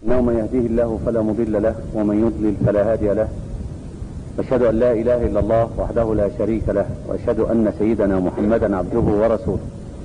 إنه من يهديه الله فلا مضل له ومن يضلل فلا هادي له أشهد أن لا إله إلا الله وحده لا شريك له وأشهد أن سيدنا محمدا عبده ورسوله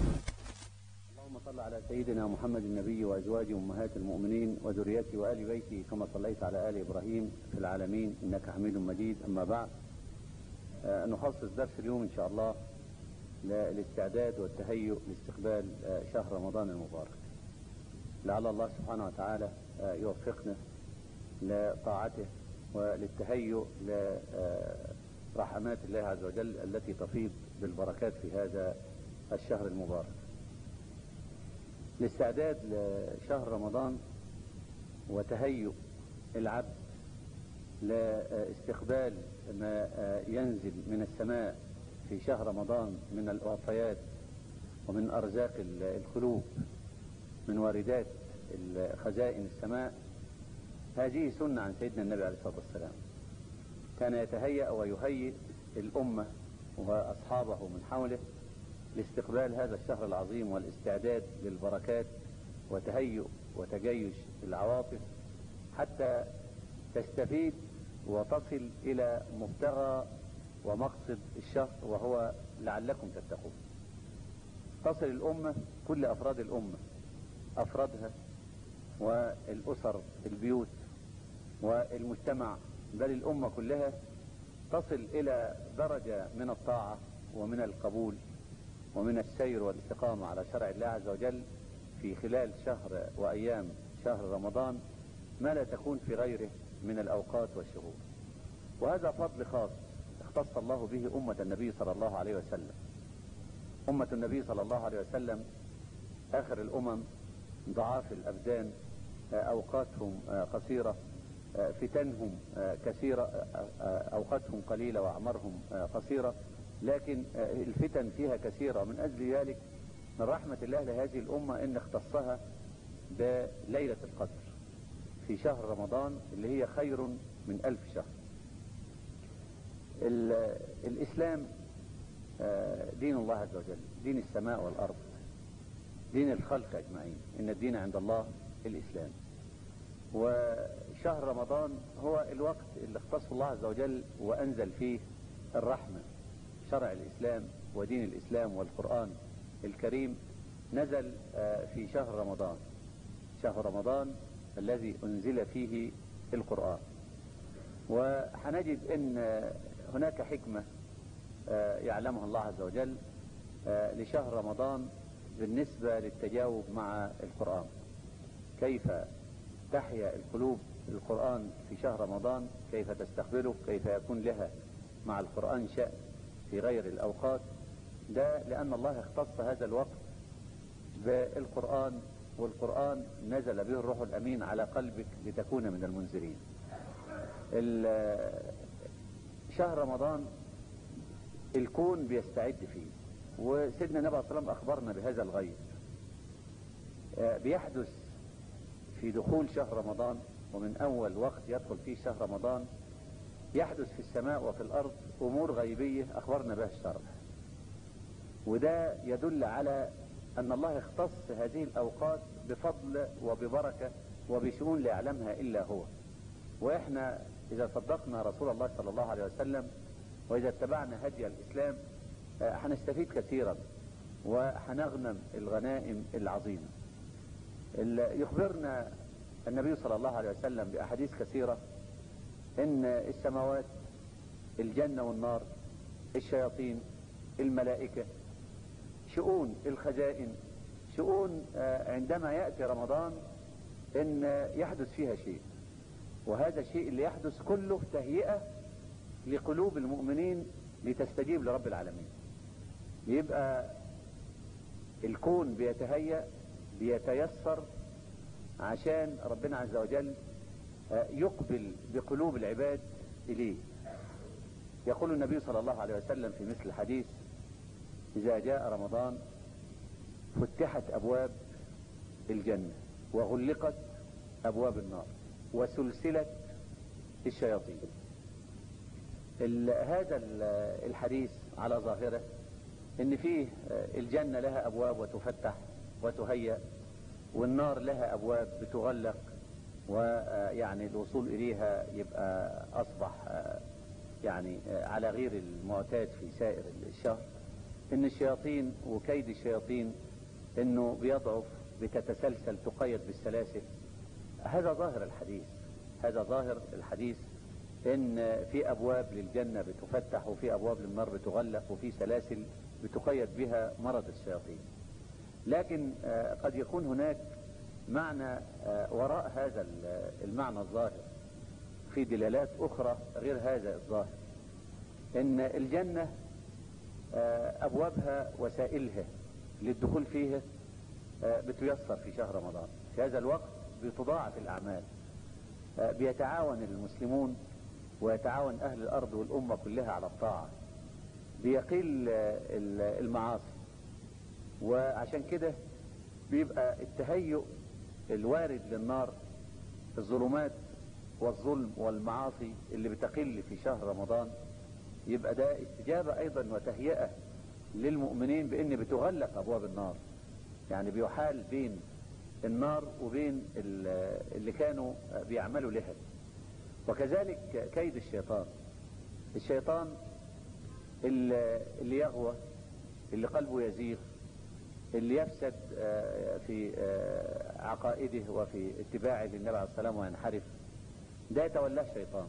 اللهم صل على سيدنا محمد النبي وأزواجه أمهات المؤمنين وذريته وآل بيته كما صليت على آل إبراهيم في العالمين إنك حميد مجيد أما بعد آه، نخصص درس اليوم إن شاء الله للاستعداد والتهيؤ لاستقبال آه، شهر رمضان المبارك لعل الله سبحانه وتعالى آه، يوفقنا لطاعته وللتهيؤ لرحمات الله عز وجل التي تفيض بالبركات في هذا الشهر المبارك الاستعداد لشهر رمضان وتهيؤ العبد لاستقبال ما ينزل من السماء في شهر رمضان من الوفيات ومن أرزاق القلوب من واردات خزائن السماء هذه سنة عن سيدنا النبي عليه الصلاة والسلام كان يتهيأ ويهيئ الأمة وأصحابه من حوله لاستقبال هذا الشهر العظيم والاستعداد للبركات وتهيؤ وتجيش العواطف حتى تستفيد وتصل إلى مبتغى ومقصد الشهر وهو لعلكم تتقون تصل الأمة كل أفراد الأمة أفرادها والأسر البيوت والمجتمع بل الأمة كلها تصل إلى درجة من الطاعة ومن القبول ومن السير والاستقامة على شرع الله عز وجل في خلال شهر وأيام شهر رمضان ما لا تكون في غيره من الأوقات والشهور وهذا فضل خاص اختص الله به أمة النبي صلى الله عليه وسلم أمة النبي صلى الله عليه وسلم آخر الأمم ضعاف الأبدان أوقاتهم قصيرة فتنهم كثيرة أوقاتهم قليلة وأعمارهم قصيرة لكن الفتن فيها كثيرة من أجل ذلك من رحمة الله لهذه الأمة إن اختصها بليلة القدر في شهر رمضان اللي هي خير من ألف شهر الإسلام دين الله عز وجل دين السماء والأرض دين الخلق أجمعين إن الدين عند الله الإسلام وشهر رمضان هو الوقت اللي اختصه الله عز وجل وأنزل فيه الرحمة شرع الإسلام ودين الإسلام والقرآن الكريم نزل في شهر رمضان شهر رمضان الذي أنزل فيه القرآن وحنجد أن هناك حكمة يعلمها الله عز وجل لشهر رمضان بالنسبة للتجاوب مع القرآن كيف تحيا القلوب القرآن في شهر رمضان كيف تستقبله كيف يكون لها مع القرآن شأن في غير الأوقات ده لأن الله اختص هذا الوقت بالقرآن والقرآن نزل به الروح الأمين على قلبك لتكون من المنذرين شهر رمضان الكون بيستعد فيه وسيدنا النبي عليه الصلاة والسلام أخبرنا بهذا الغيب بيحدث في دخول شهر رمضان ومن أول وقت يدخل فيه شهر رمضان يحدث في السماء وفي الأرض أمور غيبية أخبرنا بها الشرع وده يدل على أن الله اختص هذه الأوقات بفضل وببركة وبشؤون لا يعلمها إلا هو وإحنا إذا صدقنا رسول الله صلى الله عليه وسلم وإذا اتبعنا هدي الإسلام هنستفيد كثيرا وهنغنم الغنائم العظيمة يخبرنا النبي صلى الله عليه وسلم بأحاديث كثيرة إن السماوات الجنة والنار الشياطين الملائكة شؤون الخزائن شؤون عندما يأتي رمضان إن يحدث فيها شيء وهذا الشيء اللي يحدث كله تهيئة لقلوب المؤمنين لتستجيب لرب العالمين يبقى الكون بيتهيأ بيتيسر عشان ربنا عز وجل يقبل بقلوب العباد إليه يقول النبي صلى الله عليه وسلم في مثل الحديث إذا جاء رمضان فتحت أبواب الجنة وغلقت أبواب النار وسلسلت الشياطين هذا الحديث على ظاهره ان فيه الجنة لها ابواب وتفتح وتهيأ والنار لها ابواب بتغلق ويعني الوصول إليها يبقى أصبح يعني على غير المعتاد في سائر الشهر إن الشياطين وكيد الشياطين إنه بيضعف بتتسلسل تقيد بالسلاسل هذا ظاهر الحديث هذا ظاهر الحديث ان في ابواب للجنة بتفتح وفي ابواب للنار بتغلق وفي سلاسل بتقيد بها مرض الشياطين لكن قد يكون هناك معنى وراء هذا المعنى الظاهر في دلالات اخرى غير هذا الظاهر ان الجنة ابوابها وسائلها للدخول فيها بتيسر في شهر رمضان في هذا الوقت بتضاعف الاعمال بيتعاون المسلمون ويتعاون أهل الأرض والأمة كلها على الطاعة بيقل المعاصي وعشان كده بيبقى التهيؤ الوارد للنار الظلمات والظلم والمعاصي اللي بتقل في شهر رمضان يبقى ده استجابة أيضا وتهيئة للمؤمنين بأن بتغلق أبواب النار يعني بيحال بين النار وبين اللي كانوا بيعملوا لها وكذلك كيد الشيطان الشيطان اللي يغوى اللي قلبه يزيغ اللي يفسد في عقائده وفي اتباعه للنبي عليه السلام وينحرف ده يتولاه الشيطان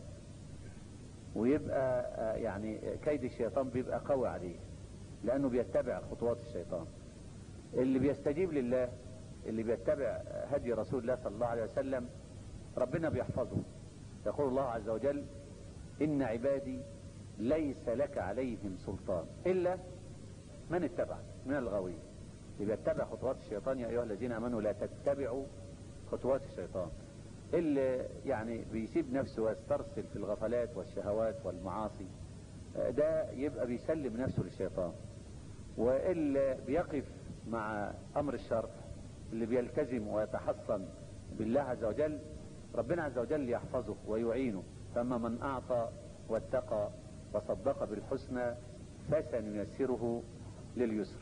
ويبقى يعني كيد الشيطان بيبقى قوي عليه لانه بيتبع خطوات الشيطان اللي بيستجيب لله اللي بيتبع هدي رسول الله صلى الله عليه وسلم ربنا بيحفظه يقول الله عز وجل إن عبادي ليس لك عليهم سلطان إلا من اتبع من الغوي اللي بيتبع خطوات الشيطان يا أيها الذين أمنوا لا تتبعوا خطوات الشيطان اللي يعني بيسيب نفسه ويسترسل في الغفلات والشهوات والمعاصي ده يبقى بيسلم نفسه للشيطان واللي بيقف مع أمر الشرع اللي بيلتزم ويتحصن بالله عز وجل ربنا عز وجل يحفظه ويعينه فأما من أعطى واتقى وصدق بالحسنى فسنيسره لليسر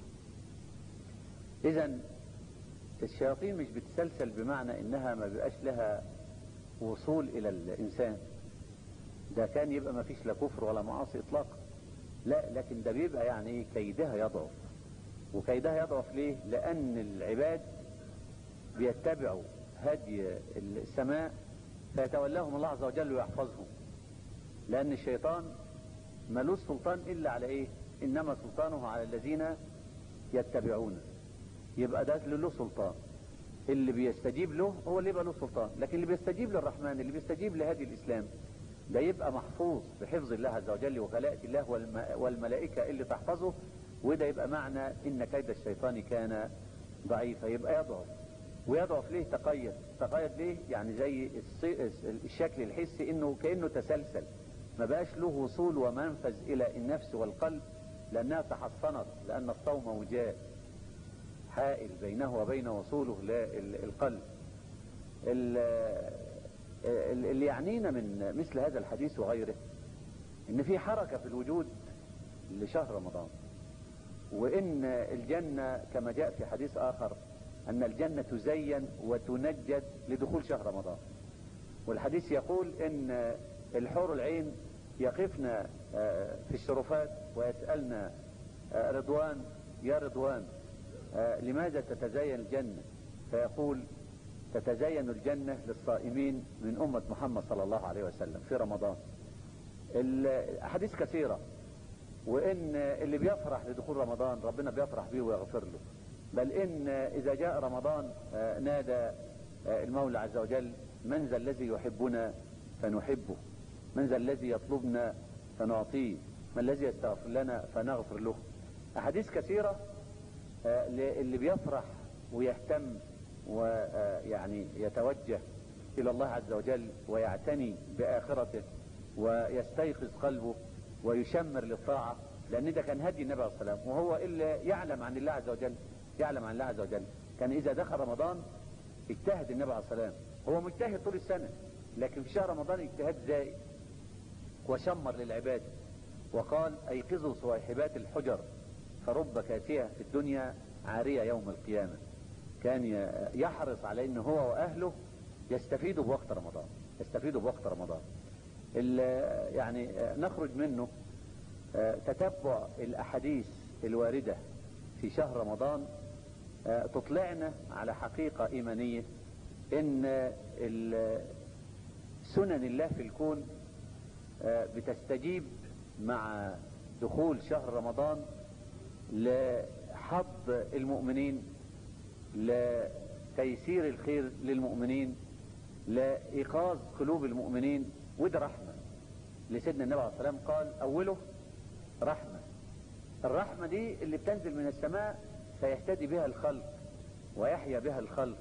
إذا الشياطين مش بتسلسل بمعنى إنها ما بيبقاش لها وصول إلى الإنسان ده كان يبقى ما فيش لا كفر ولا معاصي إطلاقا لا لكن ده بيبقى يعني إيه كيدها يضعف وكيدها يضعف ليه لأن العباد بيتبعوا هدي السماء فيتولاهم الله عز وجل ويحفظهم لأن الشيطان ملوش سلطان إلا على إيه إنما سلطانه على الذين يتبعونه يبقى ده له سلطان اللي بيستجيب له هو اللي يبقى له سلطان لكن اللي بيستجيب للرحمن اللي بيستجيب لهدي الإسلام ده يبقى محفوظ بحفظ الله عز وجل وخلائق الله والملائكة اللي تحفظه وده يبقى معنى إن كيد الشيطان كان ضعيفا يبقى يضعف ويضعف ليه تقيد تقيد ليه يعني زي الشكل الحسي انه كأنه تسلسل ما بقاش له وصول ومنفذ الى النفس والقلب لانها تحصنت لان الصوم وجاء حائل بينه وبين وصوله للقلب اللي يعنينا من مثل هذا الحديث وغيره ان في حركة في الوجود لشهر رمضان وان الجنة كما جاء في حديث اخر أن الجنة تزين وتنجد لدخول شهر رمضان والحديث يقول أن الحور العين يقفن في الشرفات ويسألن رضوان يا رضوان لماذا تتزين الجنة فيقول تتزين الجنة للصائمين من أمة محمد صلى الله عليه وسلم في رمضان الأحاديث كثيرة وإن اللي بيفرح لدخول رمضان ربنا بيفرح به ويغفر له بل إن إذا جاء رمضان نادى المولى عز وجل من ذا الذي يحبنا فنحبه من ذا الذي يطلبنا فنعطيه من الذي يستغفر لنا فنغفر له أحاديث كثيرة اللي بيفرح ويهتم ويعني يتوجه إلى الله عز وجل ويعتني بآخرته ويستيقظ قلبه ويشمر للطاعة لأن ده كان هدي النبي عليه الصلاة والسلام وهو إلا يعلم عن الله عز وجل يعلم عن الله عز وجل كان إذا دخل رمضان اجتهد النبي عليه الصلاة والسلام هو مجتهد طول السنة لكن في شهر رمضان اجتهاد زائد وشمر للعباد وقال أيقظوا صواحبات الحجر فرب كاسية في الدنيا عارية يوم القيامة كان يحرص على ان هو واهله يستفيدوا بوقت رمضان يستفيدوا بوقت رمضان يعني نخرج منه تتبع الأحاديث الواردة في شهر رمضان تطلعنا على حقيقة إيمانية إن سنن الله في الكون بتستجيب مع دخول شهر رمضان لحظ المؤمنين لتيسير الخير للمؤمنين لإيقاظ قلوب المؤمنين وده رحمة لسيدنا النبي عليه الصلاة والسلام قال أوله رحمة الرحمة دي اللي بتنزل من السماء فيهتدي بها الخلق ويحيا بها الخلق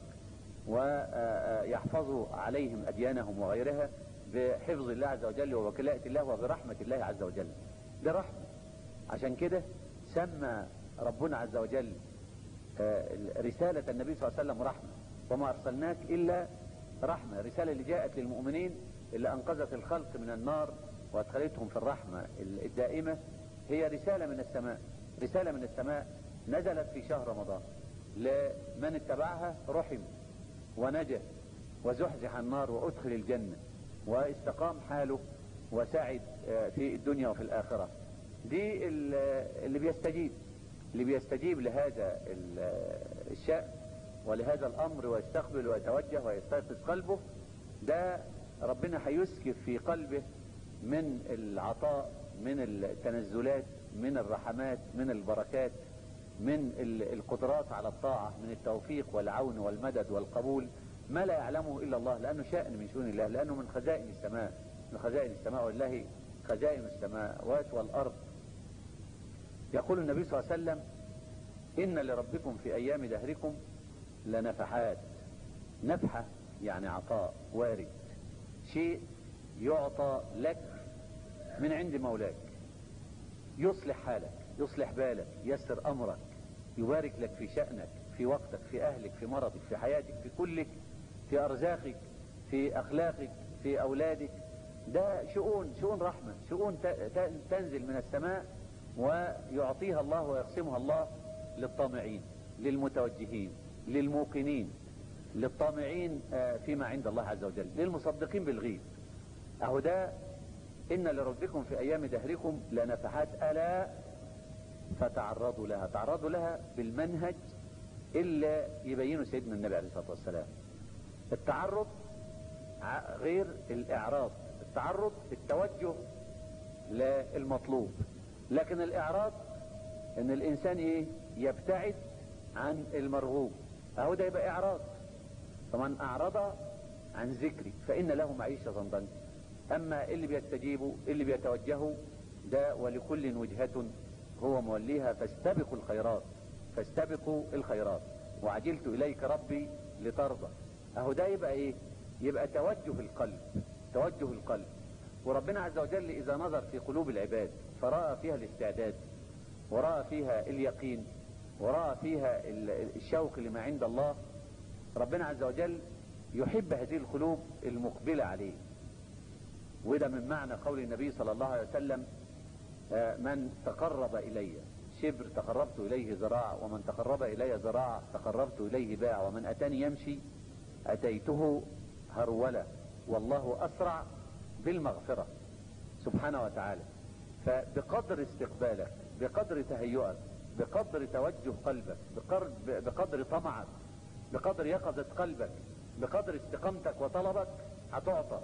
ويحفظوا عليهم أديانهم وغيرها بحفظ الله عز وجل ووكلاءة الله وبرحمة الله عز وجل ده رحمة عشان كده سمى ربنا عز وجل رسالة النبي صلى الله عليه وسلم رحمة وما أرسلناك إلا رحمة رسالة اللي جاءت للمؤمنين اللي أنقذت الخلق من النار وأدخلتهم في الرحمة الدائمة هي رسالة من السماء رسالة من السماء نزلت في شهر رمضان لمن اتبعها رحم ونجا وزحزح النار وأدخل الجنة واستقام حاله وسعد في الدنيا وفي الآخرة دي اللي بيستجيب اللي بيستجيب لهذا الشأن ولهذا الأمر ويستقبل ويتوجه ويستيقظ قلبه ده ربنا هيسكب في قلبه من العطاء من التنزلات من الرحمات من البركات من القدرات على الطاعة من التوفيق والعون والمدد والقبول ما لا يعلمه إلا الله لأنه شأن من شؤون الله لأنه من خزائن السماء من خزائن السماء والله خزائن السماوات والأرض يقول النبي صلى الله عليه وسلم إن لربكم في أيام دهركم لنفحات نفحة يعني عطاء وارد شيء يعطى لك من عند مولاك يصلح حالك يصلح بالك يسر أمرك يبارك لك في شأنك في وقتك في أهلك في مرضك في حياتك في كلك في أرزاقك في أخلاقك في أولادك ده شؤون شؤون رحمة شؤون تنزل من السماء ويعطيها الله ويقسمها الله للطامعين للمتوجهين للموقنين للطامعين فيما عند الله عز وجل للمصدقين بالغيب اهو ده ان لربكم في ايام دهركم لنفحات الا فتعرضوا لها تعرضوا لها بالمنهج اللي يبينه سيدنا النبي عليه الصلاة والسلام التعرض غير الاعراض التعرض التوجه للمطلوب لكن الاعراض ان الانسان ايه يبتعد عن المرغوب اهو ده يبقى اعراض فمن اعرض عن ذكري فان له معيشة ضنكا اما اللي بيستجيبوا اللي بيتوجهوا ده ولكل وجهة هو موليها فاستبقوا الخيرات فاستبقوا الخيرات وعجلت اليك ربي لترضى اهو ده يبقى ايه يبقى توجه القلب توجه القلب وربنا عز وجل اذا نظر في قلوب العباد فرأى فيها الاستعداد ورأى فيها اليقين ورأى فيها الشوق لما عند الله ربنا عز وجل يحب هذه القلوب المقبلة عليه وده من معنى قول النبي صلى الله عليه وسلم من تقرب إلي شبر تقربت إليه ذراع ومن تقرب إلي ذراع تقربت إليه باع ومن أتاني يمشي أتيته هرولة والله أسرع بالمغفرة سبحانه وتعالى فبقدر استقبالك بقدر تهيئك بقدر توجه قلبك بقدر, بقدر طمعك بقدر يقظة قلبك بقدر استقامتك وطلبك هتعطى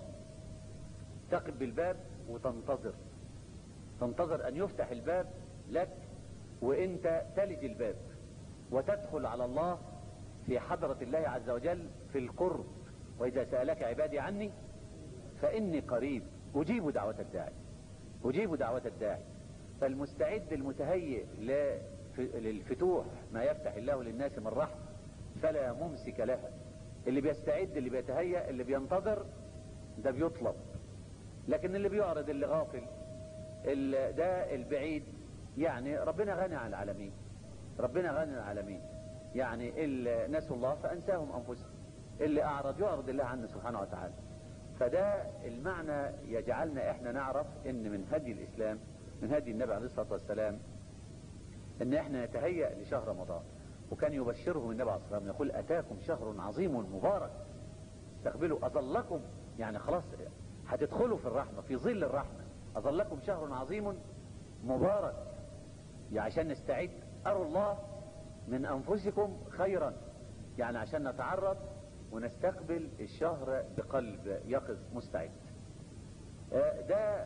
تقف بالباب وتنتظر تنتظر ان يفتح الباب لك وانت تلج الباب وتدخل على الله في حضرة الله عز وجل في القرب واذا سألك عبادي عني فاني قريب اجيب دعوة الداعي اجيب دعوة الداعي فالمستعد المتهيئ للفتوح ما يفتح الله للناس من رحمة فلا ممسك لها اللي بيستعد اللي بيتهيأ اللي بينتظر ده بيطلب لكن اللي بيعرض اللي غافل اللي ده البعيد يعني ربنا غني عن العالمين ربنا غني عن العالمين يعني اللي نسوا الله فأنساهم أنفسهم اللي أعرض يعرض الله عنه سبحانه وتعالى فده المعنى يجعلنا احنا نعرف ان من هدي الاسلام من هدي النبي عليه الصلاة والسلام ان احنا نتهيأ لشهر رمضان وكان يبشرهم النبي عليه الصلاة والسلام يقول اتاكم شهر عظيم مبارك استقبلوا أظلكم يعني خلاص هتدخلوا في الرحمة في ظل الرحمة أظلكم شهر عظيم مبارك يعني عشان نستعد أروا الله من أنفسكم خيرا يعني عشان نتعرض ونستقبل الشهر بقلب يقظ مستعد ده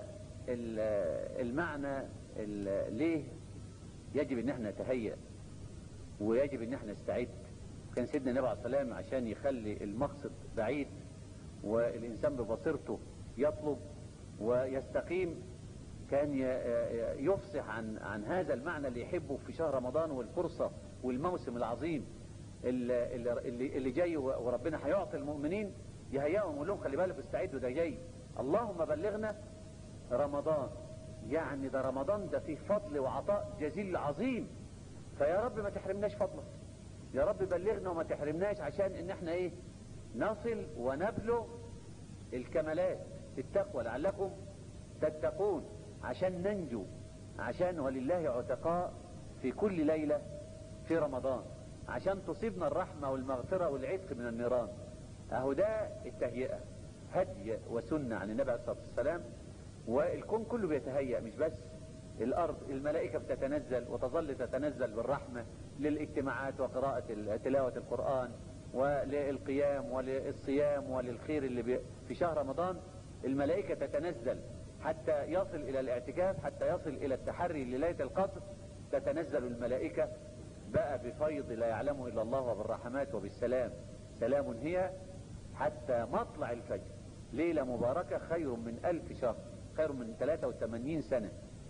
المعنى ليه يجب ان احنا نتهيأ ويجب ان احنا نستعد كان سيدنا النبي عليه السلام عشان يخلي المقصد بعيد والانسان ببصيرته يطلب ويستقيم كان يفصح عن عن هذا المعنى اللي يحبه في شهر رمضان والفرصة والموسم العظيم اللي, اللي, اللي جاي وربنا هيعطي المؤمنين يهيئهم ويقول لهم خلي بالك استعدوا ده جاي اللهم بلغنا رمضان يعني ده رمضان ده فيه فضل وعطاء جزيل عظيم فيا رب ما تحرمناش فضلك يا رب بلغنا وما تحرمناش عشان ان احنا ايه نصل ونبلغ الكمالات في التقوى لعلكم تتقون عشان ننجو عشان ولله عتقاء في كل ليلة في رمضان عشان تصيبنا الرحمة والمغفرة والعتق من النيران اهو ده التهيئة هدي وسنة عن النبي عليه الصلاة والسلام والكون كله بيتهيأ مش بس الأرض الملائكة بتتنزل وتظل تتنزل بالرحمة للاجتماعات وقراءة تلاوة القرآن وللقيام وللصيام وللخير اللي في شهر رمضان الملائكة تتنزل حتى يصل إلى الاعتكاف حتى يصل إلى التحري لليلة القدر تتنزل الملائكة بقى بفيض لا يعلمه إلا الله وبالرحمات وبالسلام سلام هي حتى مطلع الفجر ليلة مباركة خير من ألف شهر خير من 83 سنة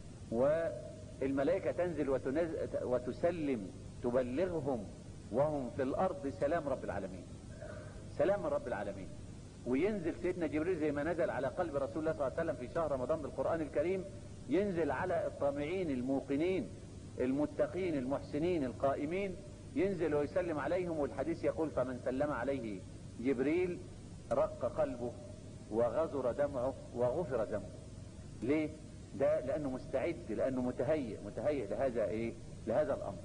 والملائكة تنزل وتسلم تبلغهم وهم في الأرض سلام رب العالمين سلام رب العالمين وينزل سيدنا جبريل زي ما نزل على قلب رسول الله صلى الله عليه وسلم في شهر رمضان بالقرآن الكريم ينزل على الطامعين الموقنين المتقين المحسنين القائمين ينزل ويسلم عليهم والحديث يقول فمن سلم عليه جبريل رق قلبه وغزر دمعه وغفر ذنبه ليه ده لانه مستعد لانه متهيئ متهيئ لهذا ايه لهذا الامر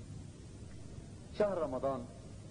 شهر رمضان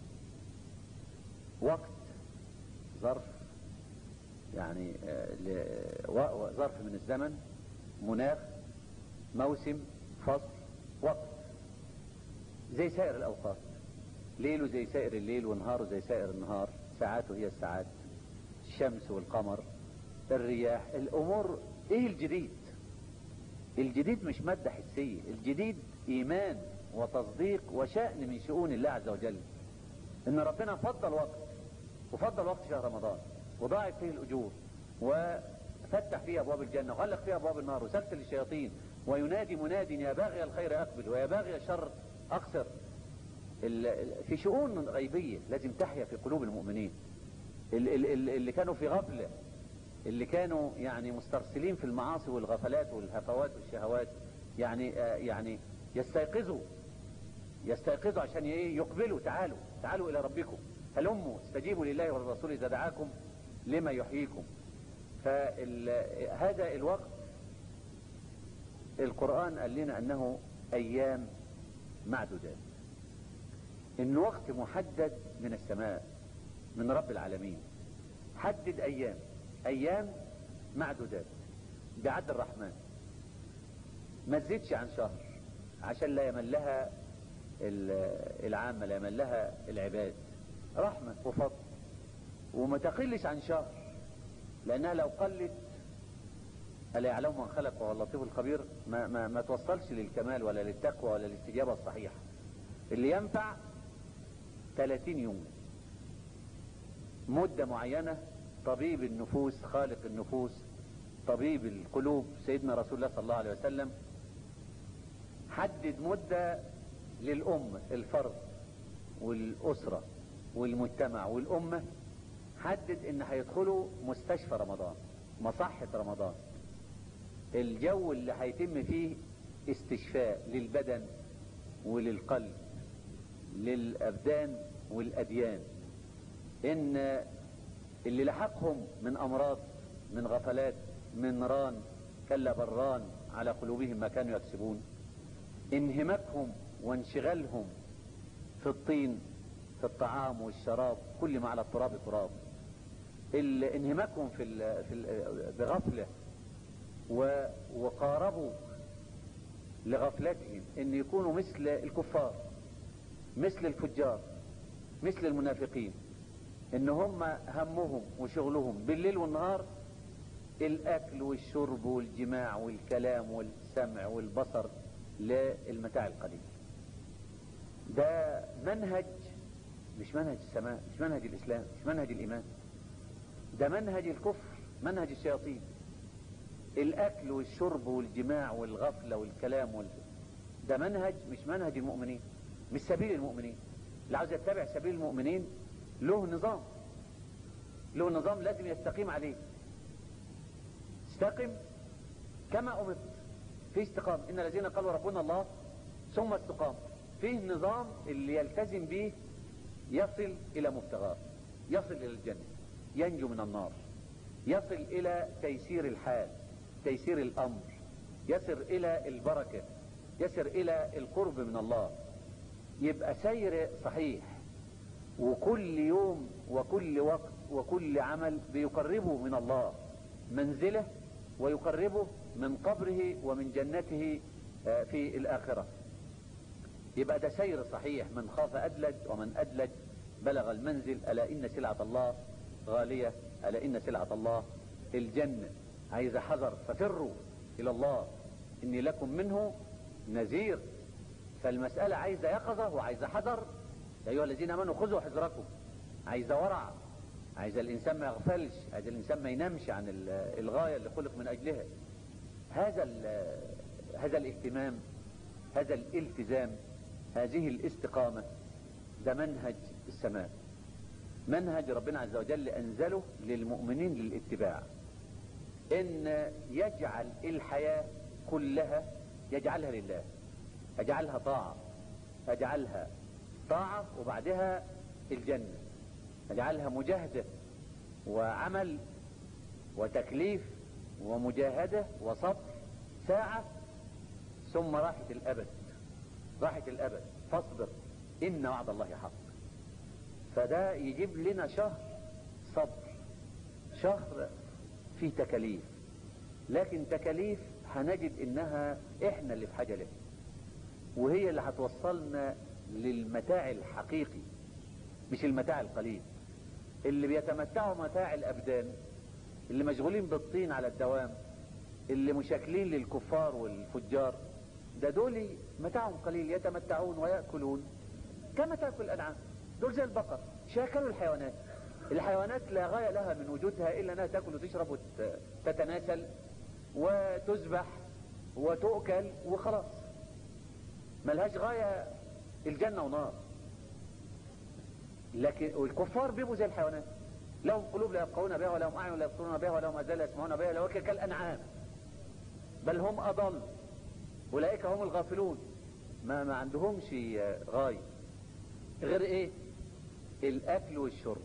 وقت ظرف يعني ظرف من الزمن مناخ موسم فصل وقت زي سائر الاوقات ليله زي سائر الليل ونهاره زي سائر النهار ساعاته هي الساعات الشمس والقمر الرياح الامور ايه الجديد الجديد مش مادة حسية الجديد ايمان وتصديق وشأن من شؤون الله عز وجل ان ربنا فضل وقت وفضل وقت شهر رمضان وضاعف فيه الاجور وفتح فيه ابواب الجنة وغلق فيه ابواب النار وسلسل الشياطين وينادي مناد يا باغي الخير اقبل ويا باغي الشر اقصر في شؤون غيبية لازم تحيا في قلوب المؤمنين اللي كانوا في غفلة اللي كانوا يعني مسترسلين في المعاصي والغفلات والهفوات والشهوات يعني آه يعني يستيقظوا يستيقظوا عشان ايه يقبلوا تعالوا تعالوا الى ربكم هلموا استجيبوا لله والرسول اذا دعاكم لما يحييكم فهذا الوقت القرآن قال لنا انه ايام معدودات ان وقت محدد من السماء من رب العالمين حدد ايام ايام معدودات بعد الرحمن ما تزيدش عن شهر عشان لا يملها العامة لا يملها العباد رحمة وفضل وما تقلش عن شهر لانها لو قلت ألا يعلم من خلق وهو اللطيف الخبير ما, ما, ما توصلش للكمال ولا للتقوى ولا للاستجابة الصحيحة اللي ينفع 30 يوم مدة معينة طبيب النفوس خالق النفوس طبيب القلوب سيدنا رسول الله صلى الله عليه وسلم حدد مدة للأمة الفرد والأسرة والمجتمع والأمة حدد ان هيدخلوا مستشفى رمضان مصحة رمضان الجو اللي هيتم فيه استشفاء للبدن وللقلب للأبدان والأديان ان اللي لحقهم من امراض من غفلات من ران كلا بران على قلوبهم ما كانوا يكسبون انهماكهم وانشغالهم في الطين في الطعام والشراب كل ما على التراب تراب ال- انهماكهم في ال في ال بغفلة و- وقاربوا لغفلتهم ان يكونوا مثل الكفار مثل الفجار مثل المنافقين ان هم همهم وشغلهم بالليل والنهار الاكل والشرب والجماع والكلام والسمع والبصر للمتاع القليل ده منهج مش منهج السماء مش منهج الاسلام مش منهج الايمان ده منهج الكفر منهج الشياطين الاكل والشرب والجماع والغفلة والكلام وال... ده منهج مش منهج المؤمنين مش سبيل المؤمنين اللي عاوز يتبع سبيل المؤمنين له نظام له نظام لازم يستقيم عليه استقم كما امرت في استقام ان الذين قالوا ربنا الله ثم استقام فيه نظام اللي يلتزم به يصل الى مبتغاه يصل الى الجنة ينجو من النار يصل الى تيسير الحال تيسير الامر يصل الى البركة يصل الى القرب من الله يبقى سير صحيح وكل يوم وكل وقت وكل عمل بيقربه من الله منزله ويقربه من قبره ومن جنته آه، في الآخرة يبقى ده سير صحيح من خاف أدلج ومن أدلج بلغ المنزل ألا إن سلعة الله غالية ألا إن سلعة الله الجنة عايز حذر ففروا إلى الله إني لكم منه نذير فالمسألة عايزة يقظة وعايزة حذر يا أيها الذين آمنوا خذوا حذركم عايزة ورع عايز الإنسان ما يغفلش عايز الإنسان ما ينامش عن ال- الغاية اللي خلق من أجلها هذا ال- هذا الاهتمام هذا الالتزام هذه الاستقامة ده منهج السماء منهج ربنا عز وجل أنزله للمؤمنين للاتباع إن يجعل الحياة كلها يجعلها لله يجعلها طاعة يجعلها طاعة وبعدها الجنة يجعلها مجاهدة وعمل وتكليف ومجاهدة وصبر ساعة ثم راحة الأبد راحة الأبد فاصبر إن وعد الله حق فده يجيب لنا شهر صبر شهر فيه تكاليف لكن تكاليف هنجد انها احنا اللي في حاجة لها وهي اللي هتوصلنا للمتاع الحقيقي مش المتاع القليل اللي بيتمتعوا متاع الابدان اللي مشغولين بالطين على الدوام اللي مشاكلين للكفار والفجار ده دول متاعهم قليل يتمتعون ويأكلون كما تأكل الأنعام دول زي البقر شاكلوا الحيوانات الحيوانات لا غاية لها من وجودها إلا أنها تأكل وتشرب وتتناسل وتذبح وتؤكل وخلاص ملهاش غاية الجنة ونار لكن والكفار بيبقوا زي الحيوانات لهم قلوب لا يفقهون بها ولهم أعين لا يبصرون بها ولهم أذان لا يسمعون بها لو كالأنعام بل هم أضل أولئك هم الغافلون ما, ما عندهمش غاية غير إيه الأكل والشرب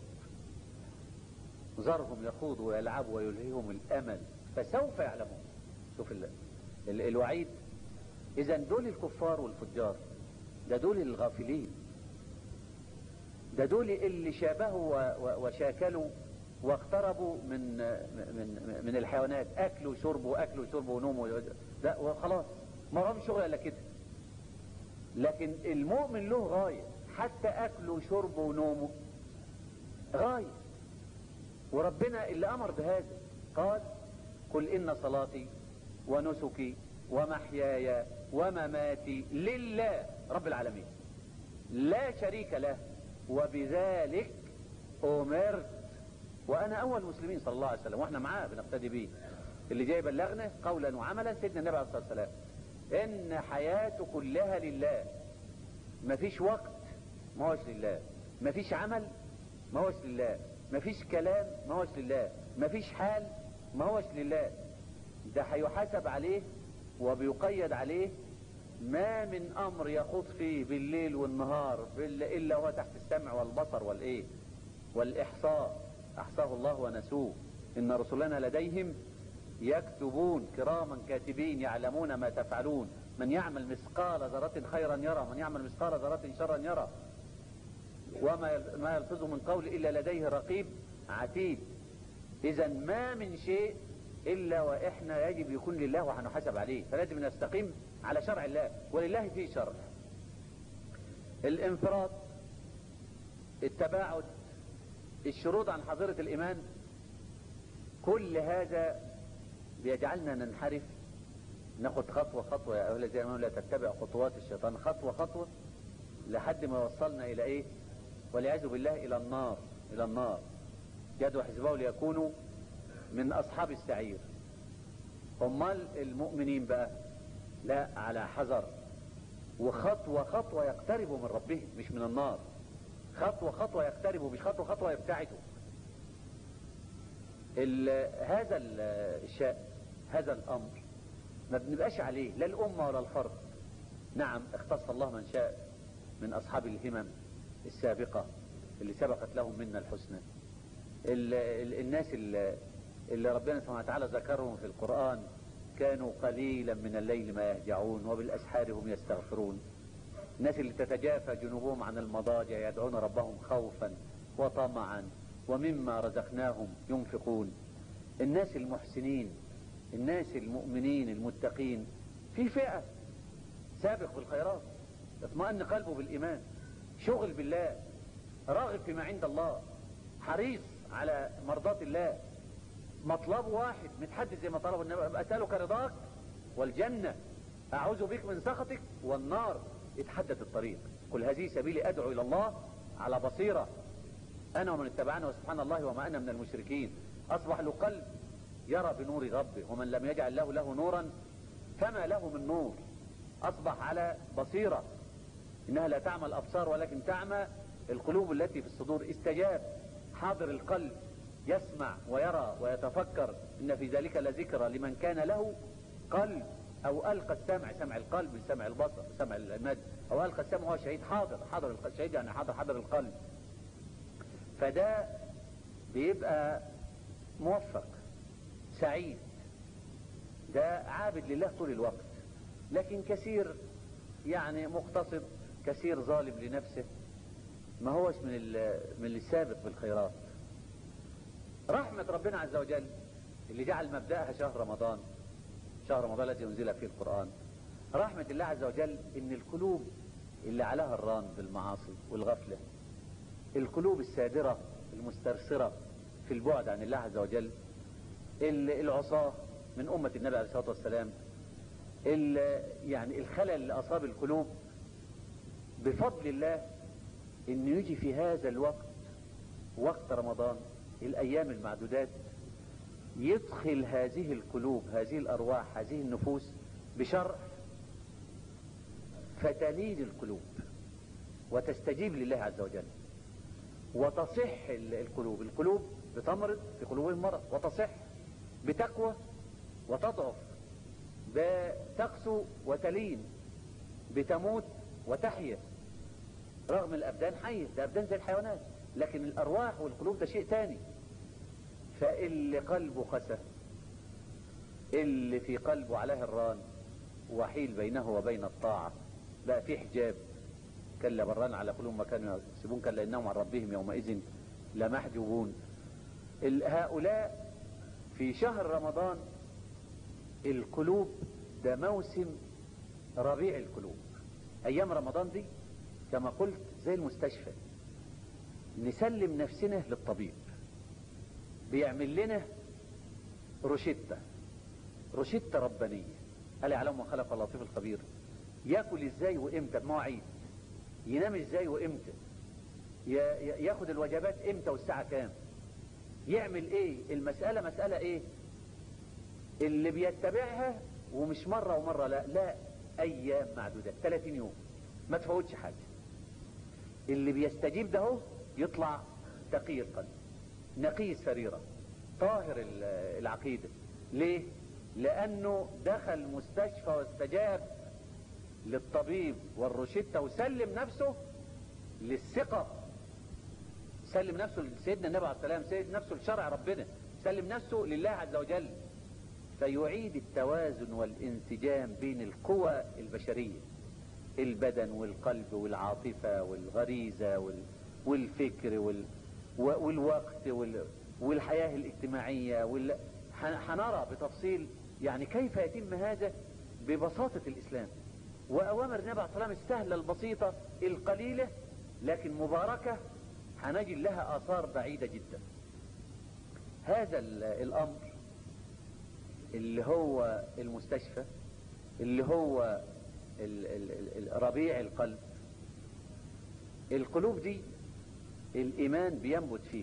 ذرهم يخوضوا ويلعبوا ويلهيهم الأمل فسوف يعلمون شوف ال... ال... الوعيد إذا دول الكفار والفجار ده دول الغافلين ده دول اللي شابهوا و... و... وشاكلوا واقتربوا من من من الحيوانات اكل وشرب واكل وشرب ونوم و... ده وخلاص ما لهم شغل الا كده لكن المؤمن له غايه حتى اكله وشربه ونومه غايه وربنا اللي امر بهذا قال قل ان صلاتي ونسكي ومحياي ومماتي لله رب العالمين لا شريك له وبذلك امرت وانا اول المسلمين صلى الله عليه وسلم واحنا معاه بنقتدي بيه اللي جاي يبلغنا قولا وعملا سيدنا النبي عليه الصلاه والسلام ان حياته كلها لله مفيش وقت ما هوش لله مفيش عمل ما هوش لله مفيش كلام ما هوش لله مفيش حال ما هوش لله ده هيحاسب عليه وبيقيد عليه ما من امر يخوض فيه بالليل والنهار الا هو تحت السمع والبصر والايه والاحصاء احصاه الله ونسوه ان رسلنا لديهم يكتبون كراما كاتبين يعلمون ما تفعلون من يعمل مثقال ذرة خيرا يرى من يعمل مثقال ذرة شرا يرى وما ما يلفظ من قول الا لديه رقيب عتيد اذا ما من شيء الا واحنا يجب يكون لله وهنحاسب عليه فلازم نستقيم على شرع الله ولله فيه شرع الانفراد التباعد الشروط عن حظيرة الايمان كل هذا بيجعلنا ننحرف ناخد خطوة خطوة يا أهل زي ما لا تتبع خطوات الشيطان خطوة خطوة لحد ما وصلنا إلى إيه والعياذ بالله إلى النار إلى النار يدعو حزبه ليكونوا من أصحاب السعير أمال المؤمنين بقى لا على حذر وخطوة خطوة يقتربوا من ربهم مش من النار خطوة خطوة يقتربوا مش خطوة خطوة يبتعدوا هذا الشأن هذا الأمر ما بنبقاش عليه لا الأمة ولا الفرد نعم اختص الله من شاء من أصحاب الهمم السابقة اللي سبقت لهم منا الحسنى ال ال الناس اللي, اللي ربنا سبحانه وتعالى ذكرهم في القرآن كانوا قليلا من الليل ما يهجعون وبالأسحار هم يستغفرون الناس اللي تتجافى جنوبهم عن المضاجع يدعون ربهم خوفا وطمعا ومما رزقناهم ينفقون الناس المحسنين الناس المؤمنين المتقين في فئة سابق بالخيرات اطمئن قلبه بالإيمان شغل بالله راغب فيما عند الله حريص على مرضات الله مطلب واحد متحدد زي ما طلب النبي أسألك رضاك والجنة أعوذ بك من سخطك والنار اتحدد الطريق قل هذه سبيلي أدعو إلى الله على بصيرة أنا ومن اتبعنا وسبحان الله وما أنا من المشركين أصبح له قلب يرى بنور ربه ومن لم يجعل له له نورا فما له من نور أصبح على بصيرة إنها لا تعمى الأبصار ولكن تعمى القلوب التي في الصدور استجاب حاضر القلب يسمع ويرى ويتفكر إن في ذلك لذكرى لمن كان له قلب أو ألقى السمع سمع القلب سمع البصر سمع المد أو ألقى السمع هو شهيد حاضر حاضر الشهيد يعني حاضر حاضر القلب فده بيبقى موفق سعيد ده عابد لله طول الوقت لكن كثير يعني مقتصد كثير ظالم لنفسه ما هوش من من السابق بالخيرات رحمة ربنا عز وجل اللي جعل مبدأها شهر رمضان شهر رمضان الذي انزل فيه القرآن رحمة الله عز وجل ان القلوب اللي عليها الران بالمعاصي والغفلة القلوب السادرة المسترسرة في البعد عن الله عز وجل العصاة من أمة النبي عليه الصلاة والسلام يعني الخلل اللي أصاب القلوب بفضل الله انه يجي في هذا الوقت وقت رمضان الايام المعدودات يدخل هذه القلوب هذه الارواح هذه النفوس بشرع فتلين القلوب وتستجيب لله عز وجل وتصح القلوب القلوب بتمرض في قلوبهم مرض وتصح بتقوى وتضعف بتقسو وتلين بتموت وتحيا رغم الأبدان حية ده أبدان زي الحيوانات لكن الأرواح والقلوب ده شيء تاني فاللي قلبه خسى اللي في قلبه عليه الران وحيل بينه وبين الطاعة بقى في حجاب كلا بران على قلوب ما كانوا يكسبون كلا إنهم عن ربهم يومئذ لمحجوبون هؤلاء في شهر رمضان القلوب ده موسم ربيع القلوب أيام رمضان دي كما قلت زي المستشفى نسلم نفسنا للطبيب بيعمل لنا روشتة روشتة ربانية قال يعلم ما خلق اللطيف الخبير ياكل ازاي وامتى بمواعيد ينام ازاي وامتى ياخد الوجبات امتى والساعة كام يعمل ايه المسألة مسألة ايه اللي بيتبعها ومش مرة ومرة لا لا ايام معدودة 30 يوم ما تفوتش حاجة اللي بيستجيب ده هو يطلع تقي القلب نقي السريرة طاهر العقيدة ليه لانه دخل مستشفى واستجاب للطبيب والروشتة وسلم نفسه للثقة سلم نفسه لسيدنا النبي عليه السلام سلم نفسه لشرع ربنا سلم نفسه لله عز وجل فيعيد التوازن والانسجام بين القوى البشرية البدن والقلب والعاطفة والغريزة والفكر والوقت والحياة الاجتماعية وال... حنرى بتفصيل يعني كيف يتم هذا ببساطة الإسلام وأوامر النبي عليه الصلاة والسلام السهلة البسيطة القليلة لكن مباركة هنجد لها آثار بعيدة جدا هذا الأمر اللي هو المستشفى اللي هو ال ال ال ربيع القلب القلوب دي الإيمان بينبت فيه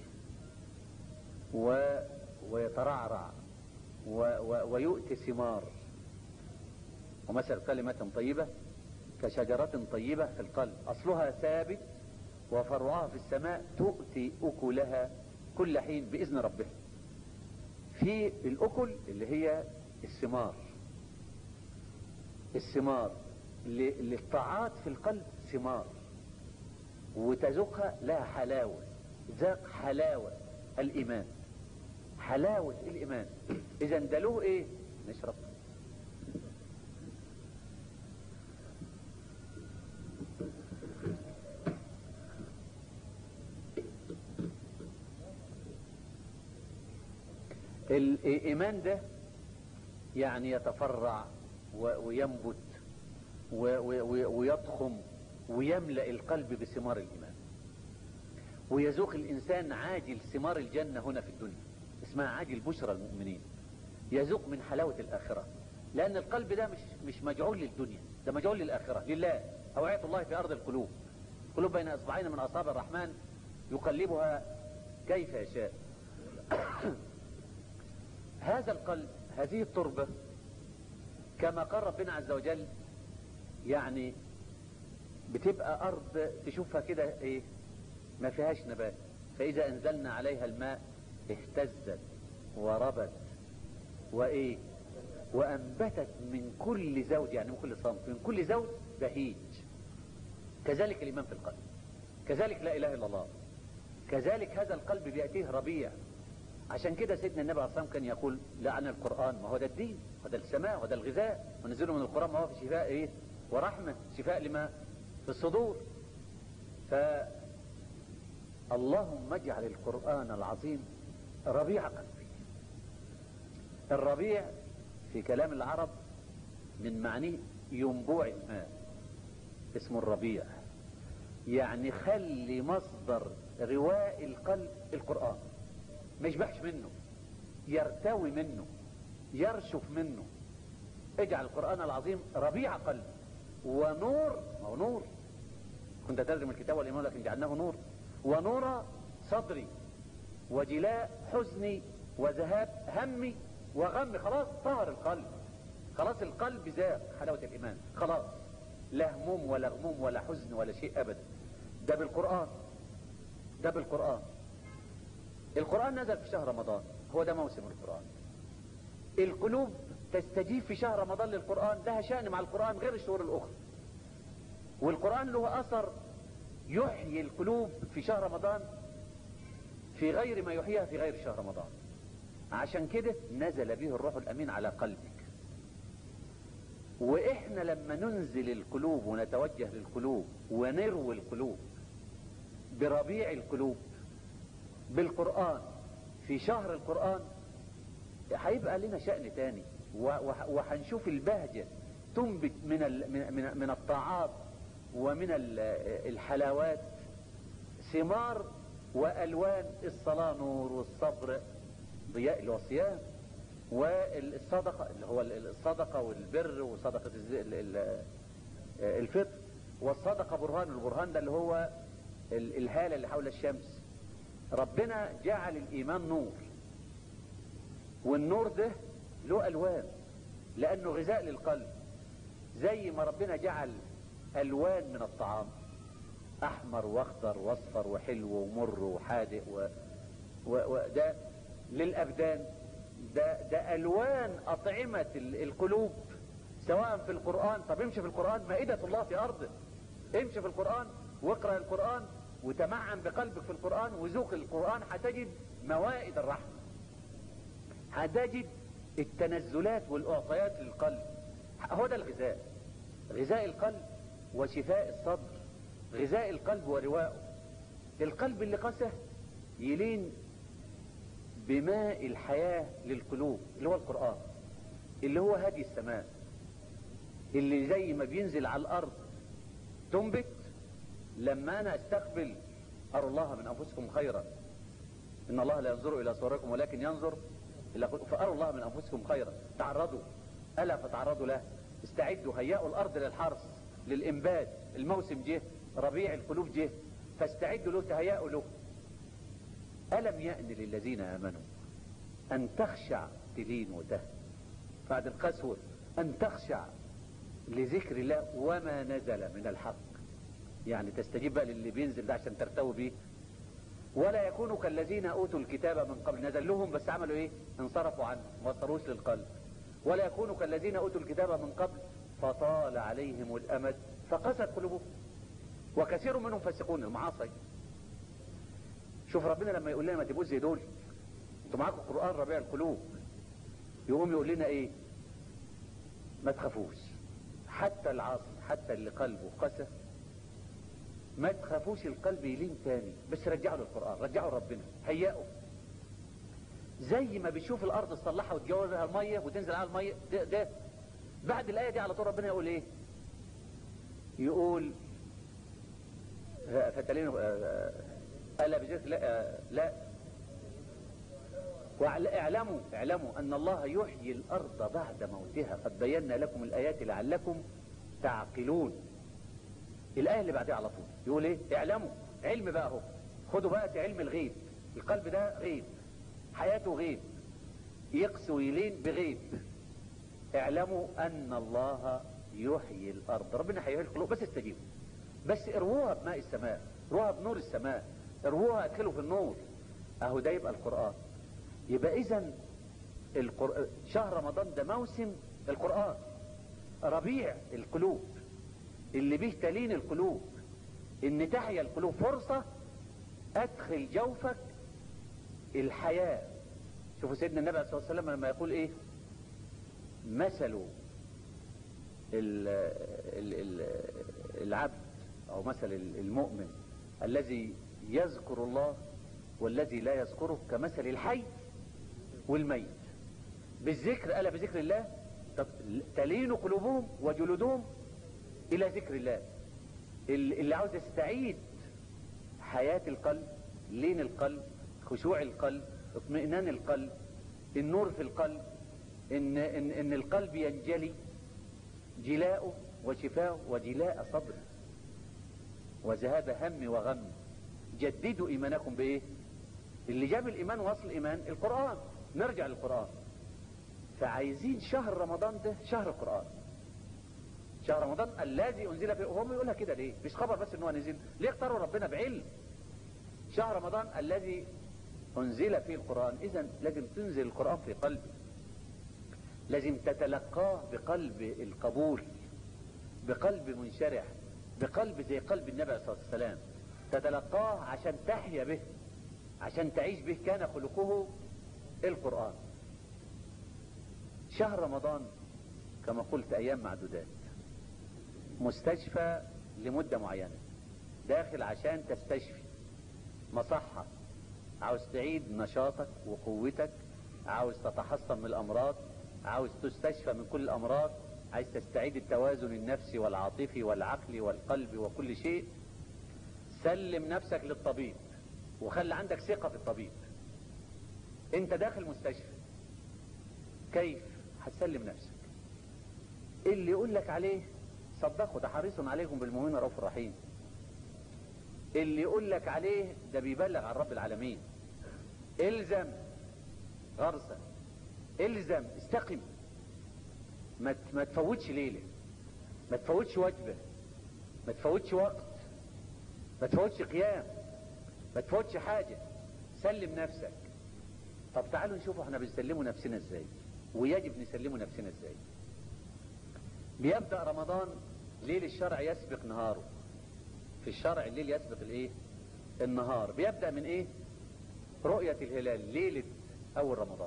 و ويترعرع و و ويؤتي ثمار ومثل كلمة طيبة كشجرة طيبة في القلب أصلها ثابت وفرعها في السماء تؤتي أكلها كل حين بإذن ربها في الأكل اللي هي الثمار الثمار للطاعات في القلب ثمار وتذوقها لها حلاوة ذاق حلاوة الإيمان حلاوة الإيمان إذا ده له إيه نشرب الإيمان ده يعني يتفرع وينبت ويضخم ويملأ القلب بثمار الإيمان ويذوق الإنسان عاجل ثمار الجنة هنا في الدنيا اسمها عاجل بشرى المؤمنين يذوق من حلاوة الآخرة لأن القلب ده مش مش مجعول للدنيا ده مجعول للآخرة لله أوعية الله في أرض القلوب قلوب بين أصبعين من أصابع الرحمن يقلبها كيف يشاء هذا القلب هذه التربة كما قال ربنا عز وجل يعني بتبقى أرض تشوفها كده إيه ما فيهاش نبات فإذا أنزلنا عليها الماء اهتزت وربت وإيه وأنبتت من كل زوج يعني من كل صنف من كل زوج بهيج كذلك الإيمان في القلب كذلك لا إله إلا الله كذلك هذا القلب بيأتيه ربيع عشان كده سيدنا النبي عليه الصلاة والسلام كان يقول لعن القرآن ما هو ده الدين وده السماء وده الغذاء ونزله من القرآن ما هو في شفاء ايه ورحمة شفاء لما في الصدور ف اللهم اجعل القرآن العظيم ربيع قلبي الربيع في كلام العرب من معنيه ينبوع الماء اسمه الربيع يعني خلي مصدر رواء القلب القرآن ما يشبعش منه يرتوي منه يرشف منه اجعل القرآن العظيم ربيع قلب ونور ما هو نور كنت ترجم الكتاب والإيمان لكن جعلناه نور ونور صدري وجلاء حزني وذهاب همي وغمي خلاص طهر القلب خلاص القلب ذاق حلاوة الإيمان خلاص لا هموم ولا غموم ولا حزن ولا شيء أبدا ده بالقرآن ده بالقرآن القرآن نزل في شهر رمضان هو ده موسم القرآن القلوب تستجيب في شهر رمضان للقرآن لها شأن مع القرآن غير الشهور الأخرى والقرآن له أثر يحيي القلوب في شهر رمضان في غير ما يحييها في غير شهر رمضان عشان كده نزل به الروح الأمين على قلبك وإحنا لما ننزل القلوب ونتوجه للقلوب ونروي القلوب بربيع القلوب بالقرآن في شهر القرآن هيبقى لنا شأن تاني وهنشوف البهجة تنبت من من من الطاعات ومن الحلاوات ثمار والوان الصلاة نور والصبر ضياء والصيام والصدقة اللي هو الصدقة والبر وصدقة الفطر والصدقة برهان البرهان ده اللي هو الهالة اللي حول الشمس ربنا جعل الإيمان نور والنور ده له ألوان لأنه غذاء للقلب زي ما ربنا جعل ألوان من الطعام أحمر وأخضر وأصفر وحلو ومر وحادق و... و... وده للأبدان ده, ده ألوان أطعمة القلوب سواء في القرآن طب امشي في القرآن مائدة الله في أرضه امشي في القرآن واقرأ القرآن وتمعن بقلبك في القرآن وذوق القرآن هتجد موائد الرحمة هتجد التنزلات والأعطيات للقلب هو ده الغذاء غذاء القلب وشفاء الصدر غذاء القلب ورواءه القلب اللي قسى يلين بماء الحياة للقلوب اللي هو القرآن اللي هو هدي السماء اللي زي ما بينزل على الأرض تنبت لما أنا أستقبل أروا الله من أنفسكم خيرا إن الله لا ينظر إلى صوركم ولكن ينظر إلى قلوب فأروا الله من أنفسكم خيرا تعرضوا ألا فتعرضوا له استعدوا هيئوا الأرض للحرث للإنبات الموسم جه ربيع القلوب جه فاستعدوا له تهيئوا له ألم يأن للذين آمنوا أن تخشع تلين وتهن بعد القسوة أن تخشع لذكر الله وما نزل من الحق يعني تستجيب بقى للي بينزل ده عشان ترتوي بيه ولا يكونوا كالذين أوتوا الكتاب من قبل نزل لهم بس عملوا إيه انصرفوا عنه ما وصلوش للقلب ولا يكونوا كالذين أوتوا الكتاب من قبل فطال عليهم الأمد فقست قلوبهم وكثير منهم فاسقون المعاصي شوف ربنا لما يقول لنا ما تبقوش زي دول انتوا معاكم القرآن ربيع القلوب يقوم يقول لنا ايه ما تخافوش حتى العاصي حتى اللي قلبه قسى ما تخافوش القلب يلين تاني بس رجعوا للقرآن رجعوا ربنا هيئوا زي ما بتشوف الارض تصلحها وتجوزها المية وتنزل على المية ده, ده بعد الآية دي على طول ربنا يقول ايه يقول فتلين ألا بذكر لا, لا واعلموا اعلموا أن الله يحيي الأرض بعد موتها قد بينا لكم الآيات لعلكم تعقلون الآية اللي بعدها على طول يقول ايه اعلموا علم بقى اهو خدوا بقى علم الغيب القلب ده غيب حياته غيب يقسو ويلين بغيب اعلموا أن الله يحيي الأرض ربنا هيحيي القلوب بس استجيبوا بس ارووها بماء السماء ارووها بنور السماء ارووها ادخلوا في النور اهو ده يبقى القرآن يبقى اذا القر... شهر رمضان ده موسم القرآن ربيع القلوب اللي به تلين القلوب ان تحيا القلوب فرصة ادخل جوفك الحياة شوفوا سيدنا النبي صلى الله عليه وسلم لما يقول ايه مثل ال ال ال العبد او مثل المؤمن الذي يذكر الله والذي لا يذكره كمثل الحي والميت بالذكر ألا بذكر الله تلين قلوبهم وجلودهم إلى ذكر الله اللي عاوز يستعيد حياة القلب لين القلب خشوع القلب اطمئنان القلب النور في القلب إن, إن, إن القلب ينجلي جلاؤه وشفاؤه وجلاء صبر وذهاب هم وغم جددوا إيمانكم بإيه اللي جاب الإيمان وصل الإيمان القرآن نرجع للقرآن فعايزين شهر رمضان ده شهر القرآن شهر رمضان الذي أنزل فيه وهم يقولها كده ليه مش خبر بس ان هو نزل ليه اختاروا ربنا بعلم شهر رمضان الذي أنزل فيه القرآن إذا لازم تنزل القرآن في قلبي لازم تتلقاه بقلب القبول بقلب منشرح بقلب زي قلب النبي صلى الله عليه وسلم تتلقاه عشان تحيا به عشان تعيش به كان خلقه القرآن شهر رمضان كما قلت أيام معدودات مستشفى لمدة معينة داخل عشان تستشفي مصحة عاوز تعيد نشاطك وقوتك عاوز تتحصن من الأمراض عاوز تستشفى من كل الأمراض عايز تستعيد التوازن النفسي والعاطفي والعقلي والقلبي وكل شيء سلم نفسك للطبيب وخلي عندك ثقة في الطبيب انت داخل مستشفى كيف هتسلم نفسك اللي يقول لك عليه صدقوا ده حريص عليكم بالمؤمنين رؤوف رحيم اللي يقول لك عليه ده بيبلغ عن رب العالمين الزم غرسة الزم استقم ما ما تفوتش ليلة ما تفوتش وجبة ما تفوتش وقت ما تفوتش قيام ما تفوتش حاجة سلم نفسك طب تعالوا نشوفوا احنا بنسلموا نفسنا ازاي ويجب نسلموا نفسنا ازاي بيبدأ رمضان ليل الشرع يسبق نهاره في الشرع الليل يسبق الايه النهار بيبدأ من ايه رؤية الهلال ليلة اول رمضان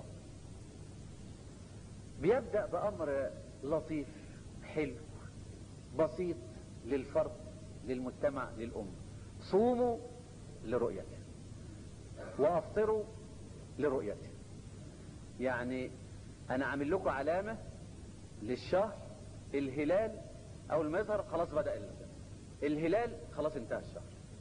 بيبدأ بأمر لطيف حلو بسيط للفرد للمجتمع للأمة صوموا لرؤيته وأفطروا لرؤيته يعني انا عامل لكم علامة للشهر الهلال اول ما يظهر خلاص بدأ الهلال خلاص انتهى الشهر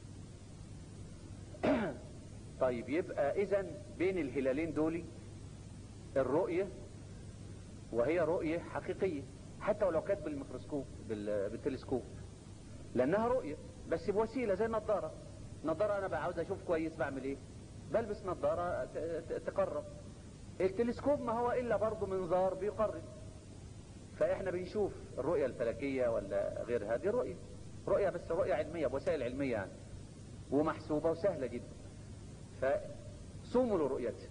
طيب يبقى اذا بين الهلالين دول الرؤية وهي رؤية حقيقية حتى ولو كانت بالميكروسكوب بالتلسكوب لانها رؤية بس بوسيلة زي النظارة نظارة انا بقى عاوز اشوف كويس بعمل ايه بلبس نظارة تقرب التلسكوب ما هو الا برضه منظار بيقرب فاحنا بنشوف الرؤية الفلكية ولا غير هذه رؤية رؤية بس رؤية علمية بوسائل علمية يعني ومحسوبة وسهلة جدا فصوموا لرؤيته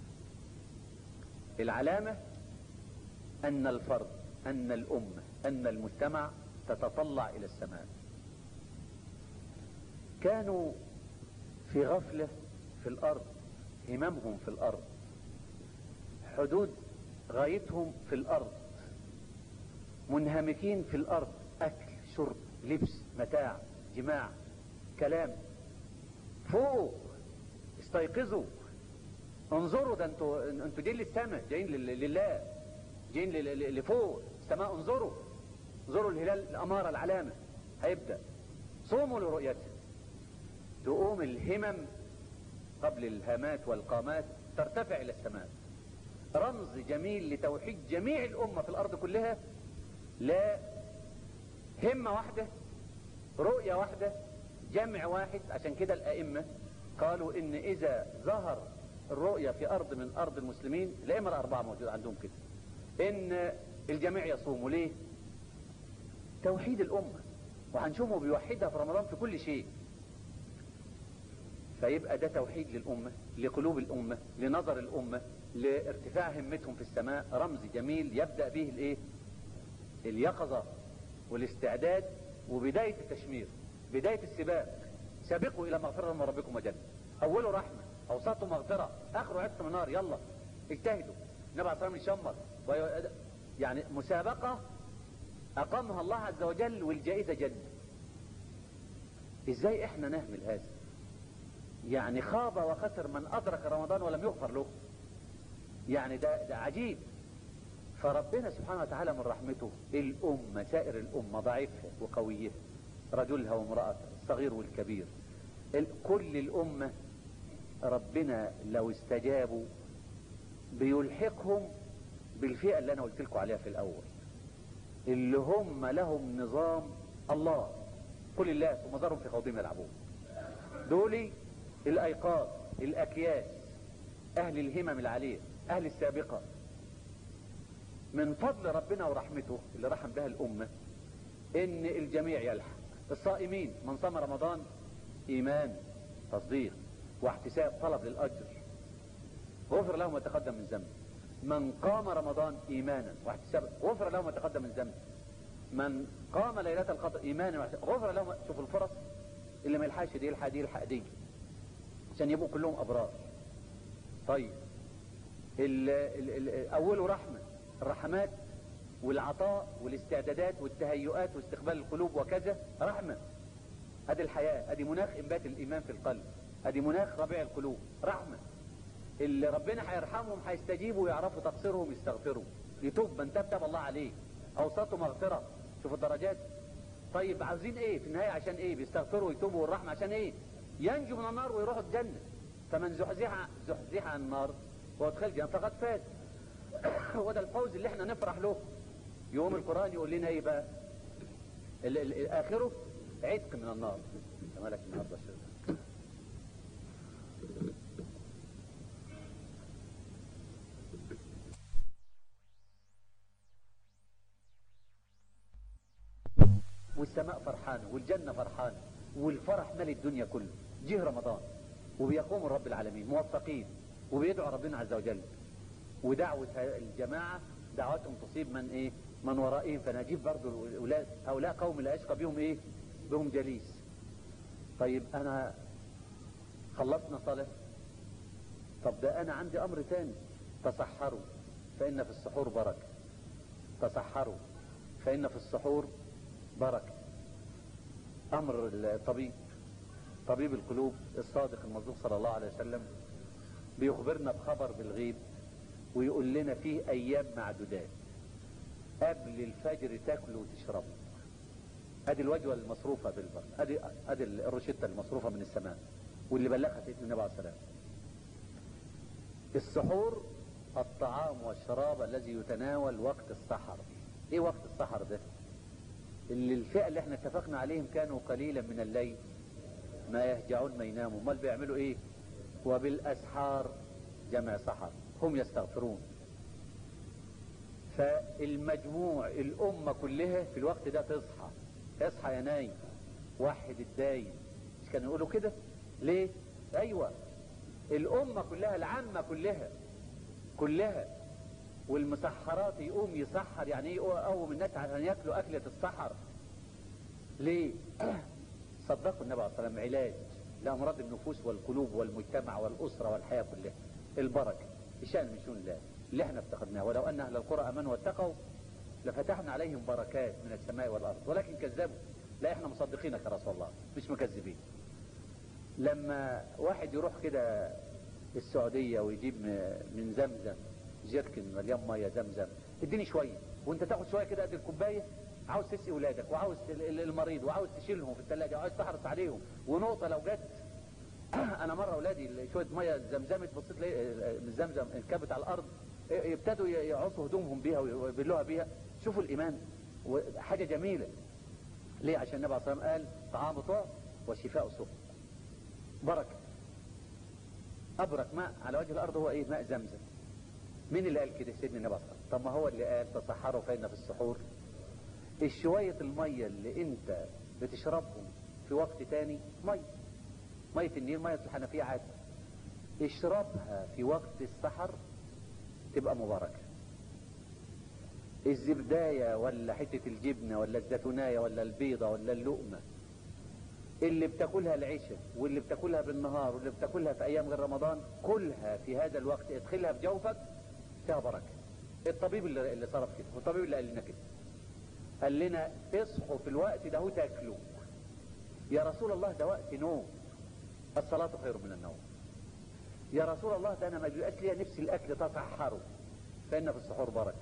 العلامة ان الفرد ان الامة ان المجتمع تتطلع الى السماء كانوا في غفلة في الارض هممهم في الارض حدود غايتهم في الارض منهمكين في الارض اكل شرب لبس متاع جماع كلام فوق استيقظوا انظروا ده انتوا انتوا جايين للسماء جايين لله جايين لفوق السماء انظروا انظروا الهلال الامارة العلامة هيبدأ صوموا لرؤيته تقوم الهمم قبل الهامات والقامات ترتفع الى السماء رمز جميل لتوحيد جميع الامة في الارض كلها لا همة واحدة رؤية واحدة جمع واحد عشان كده الائمة قالوا ان اذا ظهر الرؤية في ارض من ارض المسلمين الائمة الاربعة موجود عندهم كده ان الجميع يصوموا ليه توحيد الامة وهنشوفه بيوحدها في رمضان في كل شيء فيبقى ده توحيد للأمة لقلوب الأمة لنظر الأمة لارتفاع همتهم في السماء رمز جميل يبدأ به الايه اليقظة والاستعداد وبداية التشمير بداية السباق سابقوا إلى مغفرة من ربكم وجنة أوله رحمة أوسطه مغفرة آخره عتق من النار يلا اجتهدوا النبي عليه الصلاة والسلام يشمر يعني مسابقة أقامها الله عز وجل والجائزة جنة إزاي إحنا نهمل هذا يعني خاب وخسر من أدرك رمضان ولم يغفر له يعني ده, ده عجيب فربنا سبحانه وتعالى من رحمته الأمة سائر الأمة ضعيفها وقويها رجلها وامرأتها الصغير والكبير كل الأمة ربنا لو استجابوا بيلحقهم بالفئة اللي أنا قلت لكم عليها في الأول اللي هم لهم نظام الله قل الله ثم ذرهم في خوضهم يلعبون دول الأيقاظ الأكياس أهل الهمم العالية أهل السابقة من فضل ربنا ورحمته اللي رحم بها الأمة إن الجميع يلحق الصائمين من صام رمضان إيمان تصديق واحتساب طلب للأجر غفر له ما تقدم من ذنبه من قام رمضان إيمانا واحتسابا غفر له ما تقدم من ذنبه من قام ليلة القدر إيمانا واحتسابا غفر له ما شوف الفرص اللي ما يلحقش دي يلحق دي يلحق دي عشان يبقوا كلهم أبرار طيب ال ال ال أوله رحمة الرحمات والعطاء والاستعدادات والتهيؤات واستقبال القلوب وكذا رحمة ادي الحياة ادي مناخ انبات الايمان في القلب ادي مناخ ربيع القلوب رحمة اللي ربنا هيرحمهم هيستجيبوا ويعرفوا تقصيرهم يستغفروا يتوب من تاب تاب الله عليه اوسطه مغفرة شوف الدرجات طيب عاوزين ايه في النهاية عشان ايه بيستغفروا ويتوبوا والرحمة عشان ايه ينجو من النار ويروحوا الجنة فمن زحزح زحزح عن النار وادخل الجنة فقد فاز هو ده الفوز اللي احنا نفرح له يوم القرآن يقول لنا ايه بقى ال ال اخره عتق من النار مالك النهارده الشيخ والسماء فرحانة والجنة فرحانة والفرح مال الدنيا كله جه رمضان وبيقوموا رب العالمين موفقين وبيدعوا ربنا عز وجل ودعوة الجماعة دعوتهم تصيب من ايه من ورائهم فنجيب برضو الأولاد هؤلاء قوم لا يشقى بهم ايه بهم جليس طيب انا خلصنا صلاة طب ده انا عندي امر تاني تصحروا فان في السحور بركة تصحروا فان في السحور بركة امر الطبيب طبيب القلوب الصادق المصدوق صلى الله عليه وسلم بيخبرنا بخبر بالغيب ويقول لنا فيه ايام معدودات قبل الفجر تاكلوا وتشربوا ادي الوجبه المصروفه بالبر ادي ادي الروشته المصروفه من السماء واللي بلغها سيدنا النبي عليه السلام السحور الطعام والشراب الذي يتناول وقت السحر ايه وقت السحر ده اللي الفئة اللي احنا اتفقنا عليهم كانوا قليلا من الليل ما يهجعون ما يناموا امال بيعملوا ايه وبالاسحار جمع سحر هم يستغفرون فالمجموع الامة كلها في الوقت ده تصحى اصحى يا نايم وحد الدايم مش كانوا يقولوا كده ليه ايوه الامة كلها العامة كلها كلها والمسحرات يقوم يسحر يعني ايه يقوم الناس عشان ياكلوا اكلة السحر ليه صدقوا النبي عليه الصلاة والسلام علاج لامراض النفوس والقلوب والمجتمع والاسرة والحياة كلها البركة الشأن من شؤون الله اللي احنا افتقدناه ولو ان اهل القرى امنوا واتقوا لفتحنا عليهم بركات من السماء والارض ولكن كذبوا لا احنا مصدقينك يا رسول الله مش مكذبين لما واحد يروح كده السعودية ويجيب من زمزم جيركن مليان ميه زمزم اديني شويه وانت تاخد شويه كده قد الكوبايه عاوز تسقي ولادك وعاوز المريض وعاوز تشيلهم في الثلاجه وعاوز تحرص عليهم ونقطه لو جت انا مره اولادي شويه ميه زمزمت بصيت من زمزم انكبت على الارض ابتدوا يعصوا هدومهم بيها ويبلوها بيها شوفوا الايمان حاجه جميله ليه عشان النبي عليه الصلاه والسلام قال طعام طعم وشفاء سوء بركه ابرك ماء على وجه الارض هو ايه ماء زمزم مين اللي قال كده سيدنا النبي صلى الله عليه وسلم طب ما هو اللي قال تصحروا فإن في السحور الشوية المية اللي انت بتشربهم في وقت تاني مية مية النيل مية الحنفية عادي اشربها في وقت السحر تبقى مباركة الزبداية ولا حتة الجبنة ولا الزيتوناية ولا البيضة ولا اللقمة اللي بتاكلها العشاء واللي بتاكلها بالنهار واللي بتاكلها في ايام غير رمضان كلها في هذا الوقت ادخلها في جوفك فيها بركة الطبيب اللي, اللي صرف كده والطبيب اللي قال لنا كده قال لنا تصحوا في الوقت ده وتاكلوا يا رسول الله ده وقت نوم الصلاة خير من النوم يا رسول الله ده انا ما بيبقاش ليا نفس الاكل تصحروا فان في السحور بركة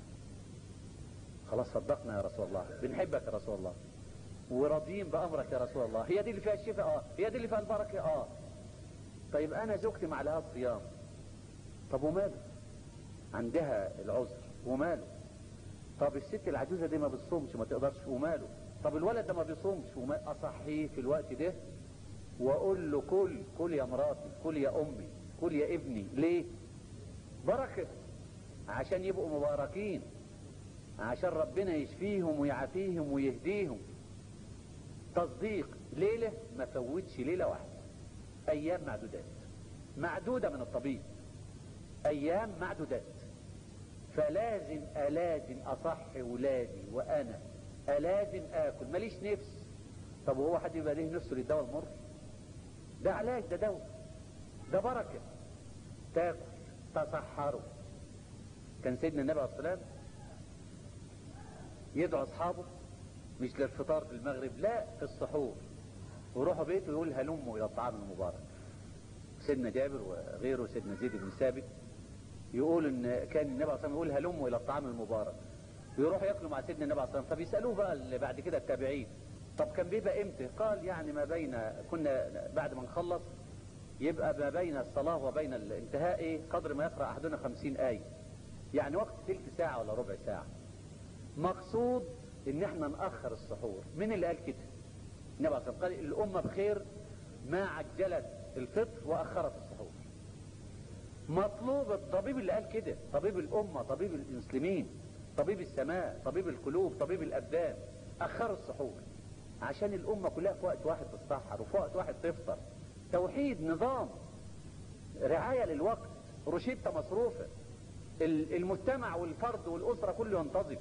خلاص صدقنا يا رسول الله بنحبك يا رسول الله وراضيين بامرك يا رسول الله هي دي اللي فيها الشفاء اه هي دي اللي فيها البركة اه طيب انا زوجتي مع لها الصيام طب وماله عندها العذر وماله طب الست العجوزة دي ما بتصومش ما تقدرش وماله طب الولد ده ما بيصومش وما اصحيه في الوقت ده واقول له كل كل يا مراتي كل يا امي كل يا ابني ليه بركة عشان يبقوا مباركين عشان ربنا يشفيهم ويعافيهم ويهديهم تصديق ليلة ما فوتش ليلة واحدة ايام معدودات معدودة من الطبيب ايام معدودات فلازم ألازم أصح ولادي وأنا ألازم آكل ماليش نفس طب وهو حد يبقى ليه نفسه للدواء المر ده علاج ده دواء ده بركة تاكل تصحروا كان سيدنا النبي عليه الصلاة والسلام يدعو أصحابه مش للفطار في المغرب لا في السحور ويروحوا بيته يقول هلموا إلى الطعام المبارك سيدنا جابر وغيره سيدنا زيد بن ثابت يقول ان كان النبي عليه الصلاه والسلام يقول هلموا الى الطعام المبارك يروحوا ياكلوا مع سيدنا النبي عليه الصلاه والسلام فبيسالوه بقى اللي بعد كده التابعين طب كان بيبقى امتى قال يعني ما بين كنا بعد ما نخلص يبقى ما بين الصلاه وبين الانتهاء ايه قدر ما يقرا احدنا خمسين ايه يعني وقت تلت ساعه ولا ربع ساعه مقصود ان احنا ناخر السحور مين اللي قال كده النبي عليه الصلاه والسلام قال الامه بخير ما عجلت الفطر واخرت السحور مطلوب الطبيب اللي قال كده طبيب الأمة طبيب المسلمين طبيب السماء طبيب القلوب طبيب الأبدان أخروا السحور عشان الأمة كلها في وقت واحد تتسحر وفي وقت واحد تفطر توحيد نظام رعاية للوقت روشتة مصروفة المجتمع والفرد والأسرة كله ينتظم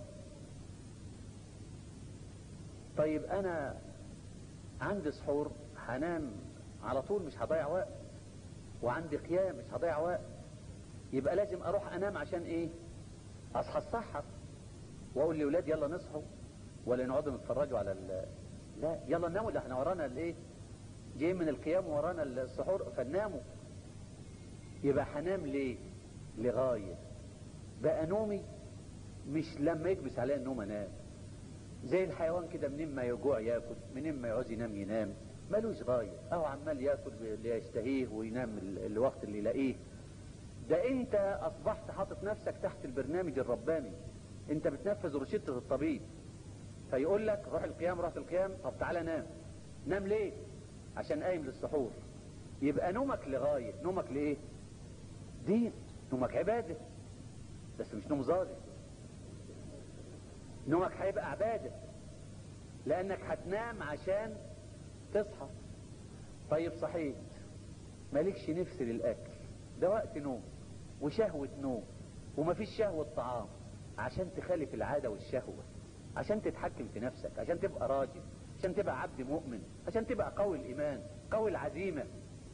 طيب أنا عندي سحور هنام على طول مش هضيع وقت وعندي قيام مش هضيع وقت يبقى لازم اروح انام عشان ايه اصحى السحر واقول لاولادي يلا نصحوا ولا نقعدوا نتفرجوا على ال لا يلا نناموا ده احنا ورانا الايه جايين من القيام ورانا السحور فناموا يبقى هنام ليه لغاية بقى نومي مش لما يكبس عليا النوم انام زي الحيوان كده منين ما يجوع ياكل منين ما يعوز ينام ينام ملوش غاية او عمال ياكل اللي يشتهيه وينام الوقت اللي يلاقيه ده انت اصبحت حاطط نفسك تحت البرنامج الرباني انت بتنفذ روشتة الطبيب فيقول لك روح القيام رحت القيام طب تعالى نام نام ليه عشان قايم للسحور يبقى نومك لغاية نومك لإيه دين نومك عبادة بس مش نوم ظالم نومك هيبقى عبادة لأنك هتنام عشان تصحى طيب صحيت مالكش نفس للأكل ده وقت نوم وشهوة نوم ومفيش شهوة طعام عشان تخالف العادة والشهوة عشان تتحكم في نفسك عشان تبقى راجل عشان تبقى عبد مؤمن عشان تبقى قوي الإيمان قوي العزيمة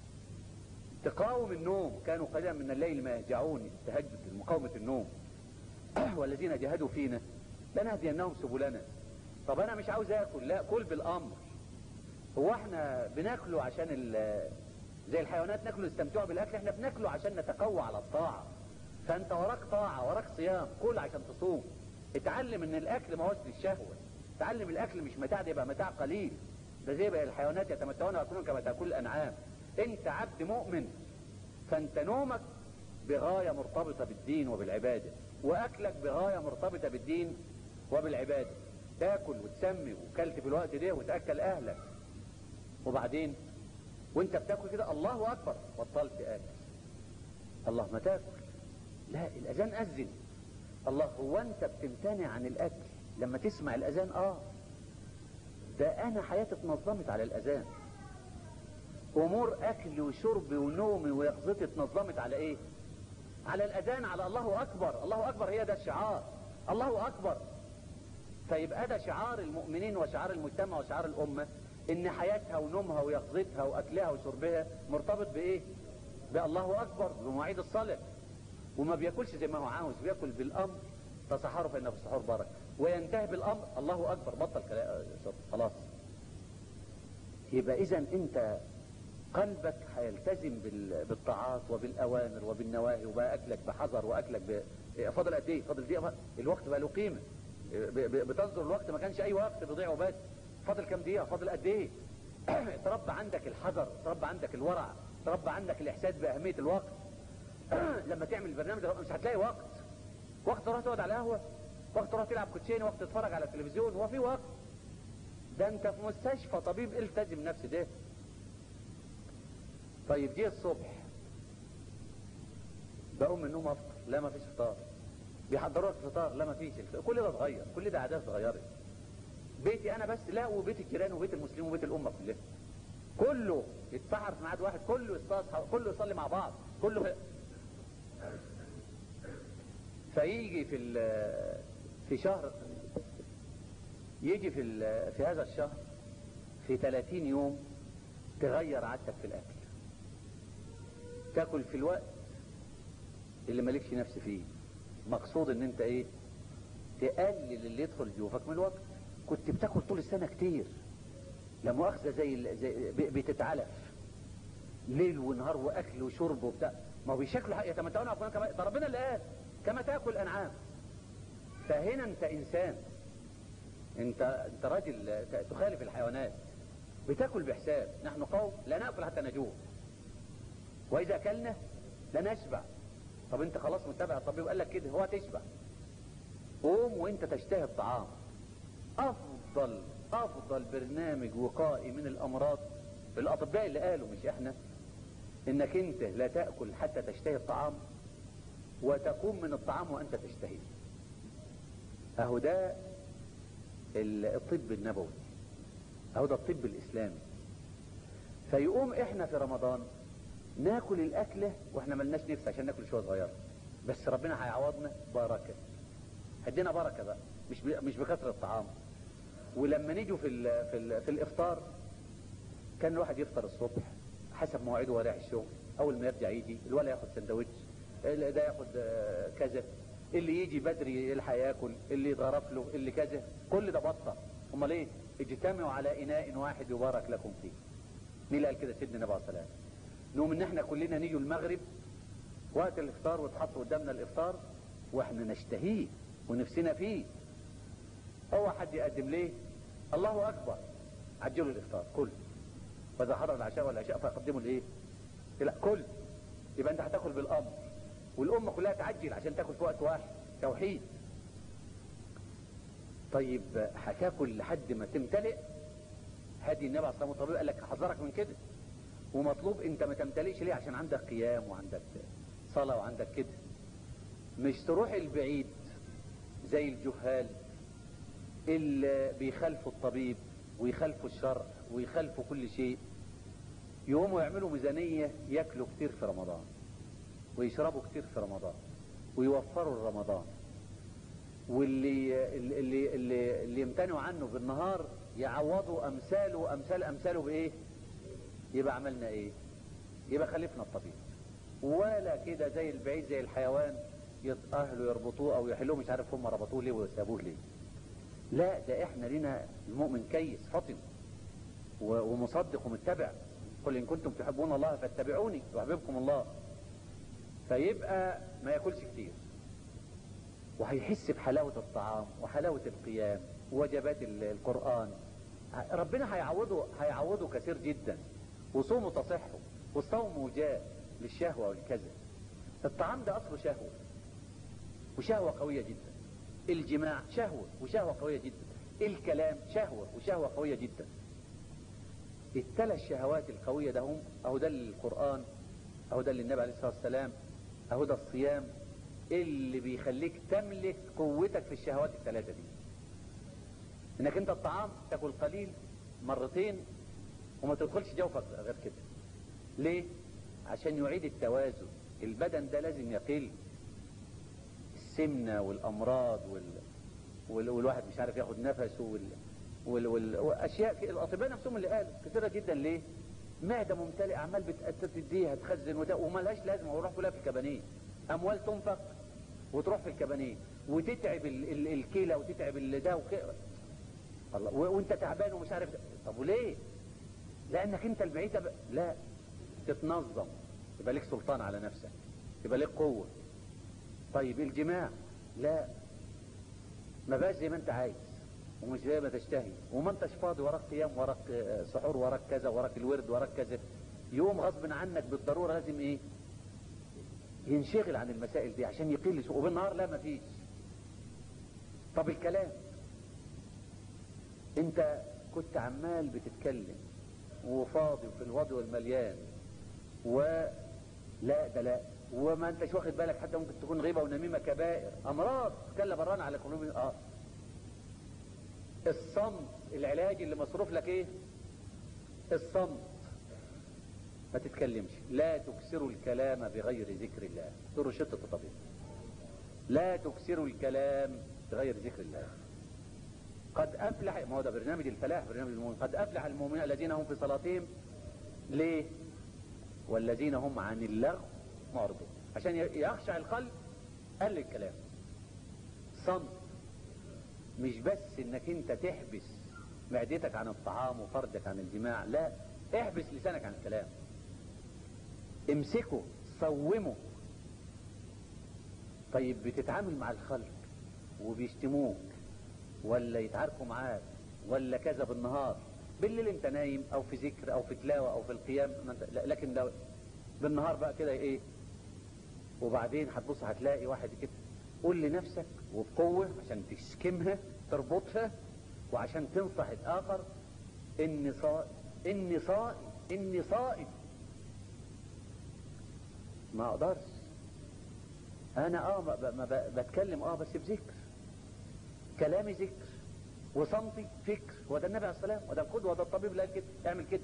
تقاوم النوم كانوا قليلا من الليل ما يهجعون تهجد مقاومة النوم والذين جاهدوا فينا لنهدينهم سبلنا طب انا مش عاوز اكل لا كل بالامر هو احنا بناكله عشان زي الحيوانات ناكله نستمتعوا بالاكل احنا بناكله عشان نتقوى على الطاعة فانت وراك طاعة وراك صيام كل عشان تصوم اتعلم ان الاكل ما هوش للشهوة اتعلم الاكل مش متاع ده يبقى متاع قليل ده زي بقى الحيوانات يتمتعون ويأكلون كما تأكل الانعام انت عبد مؤمن فانت نومك بغاية مرتبطة بالدين وبالعبادة واكلك بغاية مرتبطة بالدين وبالعبادة تاكل وتسمي وكلت في الوقت ده وتأكل اهلك وبعدين وانت بتاكل كده الله اكبر بطلت اكل الله ما تاكل لا الاذان اذن الله هو انت بتمتنع عن الاكل لما تسمع الاذان اه ده انا حياتي اتنظمت على الاذان امور اكلي وشربي ونومي ويقظتي اتنظمت على ايه على الاذان على الله اكبر الله اكبر هي ده الشعار الله اكبر فيبقى ده شعار المؤمنين وشعار المجتمع وشعار الامة ان حياتها ونومها ويقظتها واكلها وشربها مرتبط بايه بالله اكبر بمواعيد الصلاة وما بياكلش زي ما هو عاوز بياكل بالامر تصحروا فان في السحور بركه وينتهي بالامر الله اكبر بطل خلاص يبقى اذا انت قلبك هيلتزم بالطاعات وبالاوامر وبالنواهي وبقى اكلك بحذر واكلك ب... فاضل قد ايه فاضل دقيقه الوقت بقى له قيمه بتنظر الوقت ما كانش اي وقت بيضيع وبس فاضل كام دقيقه فاضل قد ايه تربى عندك الحذر تربى عندك الورع تربى عندك الاحساس باهميه الوقت لما تعمل البرنامج مش هتلاقي وقت وقت تروح تقعد على قهوه وقت تروح تلعب كوتشين وقت تتفرج على التلفزيون هو في وقت ده انت في مستشفى طبيب التزم نفس ده طيب جه الصبح بقوم من النوم افطر لا ما فيش فطار بيحضروا لك فطار لا ما فيش كل ده اتغير كل ده عادات اتغيرت بيتي انا بس لا وبيت الجيران وبيت المسلمين وبيت الامه كلها كله يتسحر في ميعاد واحد كله يستصحى كله يصلي مع بعض كله فيجي في في شهر يجي في في هذا الشهر في 30 يوم تغير عادتك في الاكل تاكل في الوقت اللي مالكش نفس فيه مقصود ان انت ايه تقلل اللي يدخل جوفك من الوقت كنت بتاكل طول السنة كتير لا مؤاخذة زي, زي بتتعلف ليل ونهار واكل وشرب وبتاع ما هو بيشكلوا يتمتعون عفوا كما ده ربنا اللي قال كما تاكل انعام فهنا انت انسان انت انت راجل تخالف الحيوانات بتاكل بحساب نحن قوم لا ناكل حتى نجوع واذا اكلنا لا نشبع طب انت خلاص متابع الطبيب وقال لك كده هو هتشبع قوم وانت تشتهي الطعام افضل افضل برنامج وقائي من الامراض الاطباء اللي قالوا مش احنا انك انت لا تأكل حتى تشتهي الطعام وتقوم من الطعام وانت تشتهي اهو ده الطب النبوي اهو ده الطب الاسلامي فيقوم احنا في رمضان ناكل الاكلة واحنا ملناش نفس عشان ناكل شوية صغيرة بس ربنا هيعوضنا بركة هدينا بركة بقى مش مش بكثرة الطعام ولما نيجوا في ال في, ال في الافطار كان الواحد يفطر الصبح حسب مواعيده ورايح الشغل اول ما يرجع يجي الولا ياخد سندوتش ده ياخد كذا اللي يجي بدري يلحق ياكل اللي يتغرف له اللي كذا كل ده بطه امال ايه اجتمعوا على اناء واحد يبارك لكم فيه مين اللي قال كده سيدنا النبي عليه الصلاه نقوم ان احنا كلنا نيجوا المغرب وقت الافطار وتحط قدامنا الافطار واحنا نشتهيه ونفسنا فيه هو حد يقدم ليه الله اكبر عجلوا الافطار كل واذا حضر العشاء والعشاء فقدموا الايه لا كل يبقى انت هتاكل بالامر والامه كلها تعجل عشان تاكل في وقت واحد توحيد طيب هتاكل لحد ما تمتلئ هدي النبي عليه الصلاه والسلام قال لك حذرك من كده ومطلوب انت ما تمتلئش ليه عشان عندك قيام وعندك صلاه وعندك كده مش تروح البعيد زي الجهال اللي بيخالفوا الطبيب ويخالفوا الشرع ويخالفوا كل شيء يقوموا يعملوا ميزانية ياكلوا كتير في رمضان ويشربوا كتير في رمضان ويوفروا رمضان واللي اللي اللي اللي يمتنعوا عنه بالنهار يعوضوا امثاله وامثال امثاله بايه يبقى عملنا ايه يبقى خلفنا الطبيب ولا كده زي البعيد زي الحيوان اهله يربطوه او يحلوه مش عارف هم ربطوه ليه وسابوه ليه لا ده احنا لنا المؤمن كيس فطن ومصدق ومتبع قل ان كنتم تحبون الله فاتبعوني يحببكم الله فيبقى ما ياكلش كتير وهيحس بحلاوة الطعام وحلاوة القيام ووجبات القرآن ربنا هيعوضه هيعوضه كثير جدا وصومه تصحه والصوم وجاء للشهوة والكذا الطعام ده أصله شهوة وشهوة قوية جدا الجماع شهوة وشهوة قوية جدا الكلام شهوة وشهوة قوية جدا الثلاث شهوات القوية ده هم اهو ده القرآن اهو ده اللي النبي عليه الصلاة والسلام اهو ده الصيام اللي بيخليك تملك قوتك في الشهوات الثلاثة دي انك انت الطعام تاكل قليل مرتين وما تدخلش جوفك غير كده ليه عشان يعيد التوازن البدن ده لازم يقل السمنة والامراض وال... وال... والواحد مش عارف ياخد نفسه وال... وال... وال... واشياء في الاطباء نفسهم اللي قالوا كثيرة جدا ليه معدة ممتلئة عمال بتديها تخزن وده وملهاش لازمة وروح كلها في الكبانيه اموال تنفق وتروح في الكبانيه وتتعب ال... ال... الكلى وتتعب ال... ده وكده الله و... وانت تعبان ومش عارف ده. طب وليه لانك انت البعيدة ب... لا تتنظم يبقى لك سلطان على نفسك يبقى لك قوة طيب الجماع لا ما بقاش زي ما انت عايز ومش زي ما تشتهي وما انتش فاضي وراك قيام وراك سحور وراك كذا وراك الورد وراك كذا يوم غصب عنك بالضرورة لازم ايه ينشغل عن المسائل دي عشان يقل سوء وبالنهار لا ما فيش طب الكلام انت كنت عمال بتتكلم وفاضي في الوضع والمليان و لا ده لا وما انتش واخد بالك حتى ممكن تكون غيبة ونميمة كبائر امراض كلا بران على قلوب اه الصمت العلاج اللي مصروف لك ايه الصمت ما تتكلمش لا تكسروا الكلام بغير ذكر الله دور شتة الطبيب لا تكسروا الكلام بغير ذكر الله قد افلح ما هو ده برنامج الفلاح برنامج المؤمن قد افلح المؤمنين الذين هم في صلاتهم ليه والذين هم عن اللغو معرضون عشان يخشع القلب قل الكلام صمت مش بس انك انت تحبس معدتك عن الطعام وفردك عن الجماع لا احبس لسانك عن الكلام امسكه صومه طيب بتتعامل مع الخلق وبيشتموك ولا يتعاركوا معاك ولا كذا بالنهار بالليل انت نايم او في ذكر او في تلاوة او في القيام لكن لو بالنهار بقى كده ايه وبعدين هتبص هتلاقي واحد كده قول لنفسك وبقوة عشان تسكمها تربطها وعشان تنصح الاخر اني صائم اني صائم اني صائم ما اقدرش انا اه ما ما بتكلم اه بس بذكر كلامي ذكر وصمتي فكر وده النبي عليه السلام وده القدوه وده الطبيب اللي قال كده اعمل كده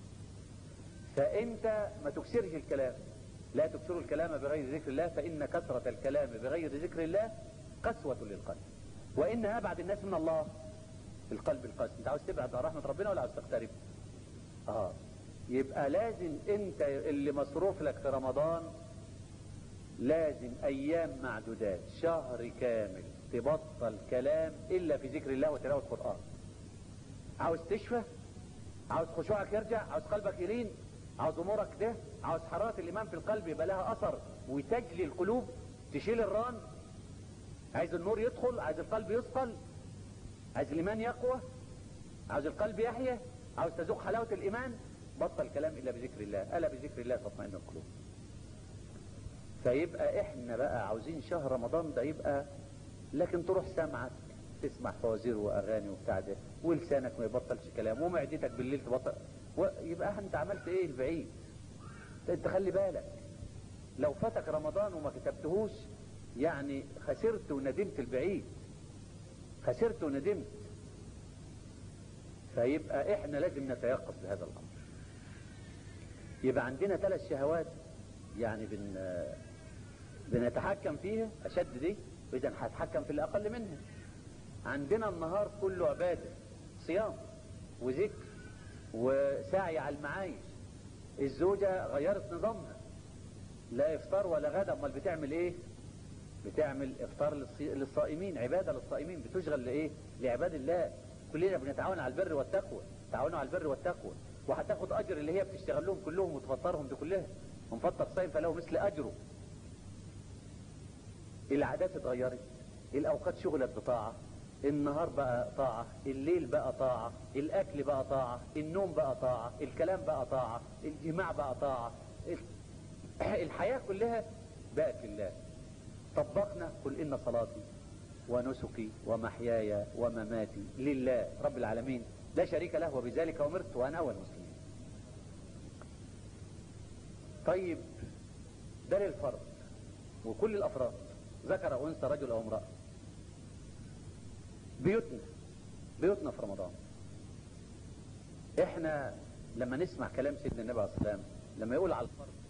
فانت ما تكسرش الكلام لا تكسروا الكلام بغير ذكر الله فان كثرة الكلام بغير ذكر الله قسوة للقلب وان ابعد الناس من الله القلب القاسي انت عاوز تبعد عن رحمة ربنا ولا عاوز تقترب اه يبقى لازم انت اللي مصروف لك في رمضان لازم ايام معدودات شهر كامل تبطل كلام الا في ذكر الله وتلاوة القرآن عاوز تشفى عاوز خشوعك يرجع عاوز قلبك يلين عاوز امورك ده عاوز حرارة الايمان في القلب يبقى لها اثر وتجلي القلوب تشيل الران عايز النور يدخل عايز القلب يثقل عايز الايمان يقوى عاوز القلب يحيا عاوز تذوق حلاوة الايمان بطل كلام الا بذكر الله الا بذكر الله تطمئن القلوب فيبقى احنا بقى عاوزين شهر رمضان ده يبقى لكن تروح سمعك تسمع فوازير واغاني وبتاع ده ولسانك ما يبطلش كلام ومعدتك بالليل تبطل يبقى انت عملت ايه البعيد انت خلي بالك لو فاتك رمضان وما كتبتهوش يعني خسرت وندمت البعيد خسرت وندمت فيبقى احنا لازم نتيقظ بهذا الامر يبقى عندنا ثلاث شهوات يعني بن بنتحكم فيها اشد دي واذا هتحكم في الاقل منها عندنا النهار كله عبادة صيام وذكر وسعي على المعايش الزوجة غيرت نظامها لا افطار ولا غدا امال بتعمل ايه بتعمل افطار للصائمين عبادة للصائمين بتشغل لايه لعباد الله كلنا بنتعاون على البر والتقوى تعاونوا على البر والتقوى وهتاخد اجر اللي هي بتشتغل لهم كلهم وتفطرهم دي كلها ومفطر صايم فله مثل اجره العادات اتغيرت الاوقات شغلت بطاعة النهار بقى طاعة الليل بقى طاعة الاكل بقى طاعة النوم بقى طاعة الكلام بقى طاعة الجماع بقى طاعة الحياة كلها بقت لله طبقنا قل ان صلاتي ونسكي ومحياي ومماتي لله رب العالمين لا شريك له وبذلك امرت وانا اول مسلمين طيب ده للفرد وكل الافراد ذكر او انثى رجل او امرأة بيوتنا بيوتنا في رمضان احنا لما نسمع كلام سيدنا النبي عليه الصلاة والسلام لما يقول على الفرد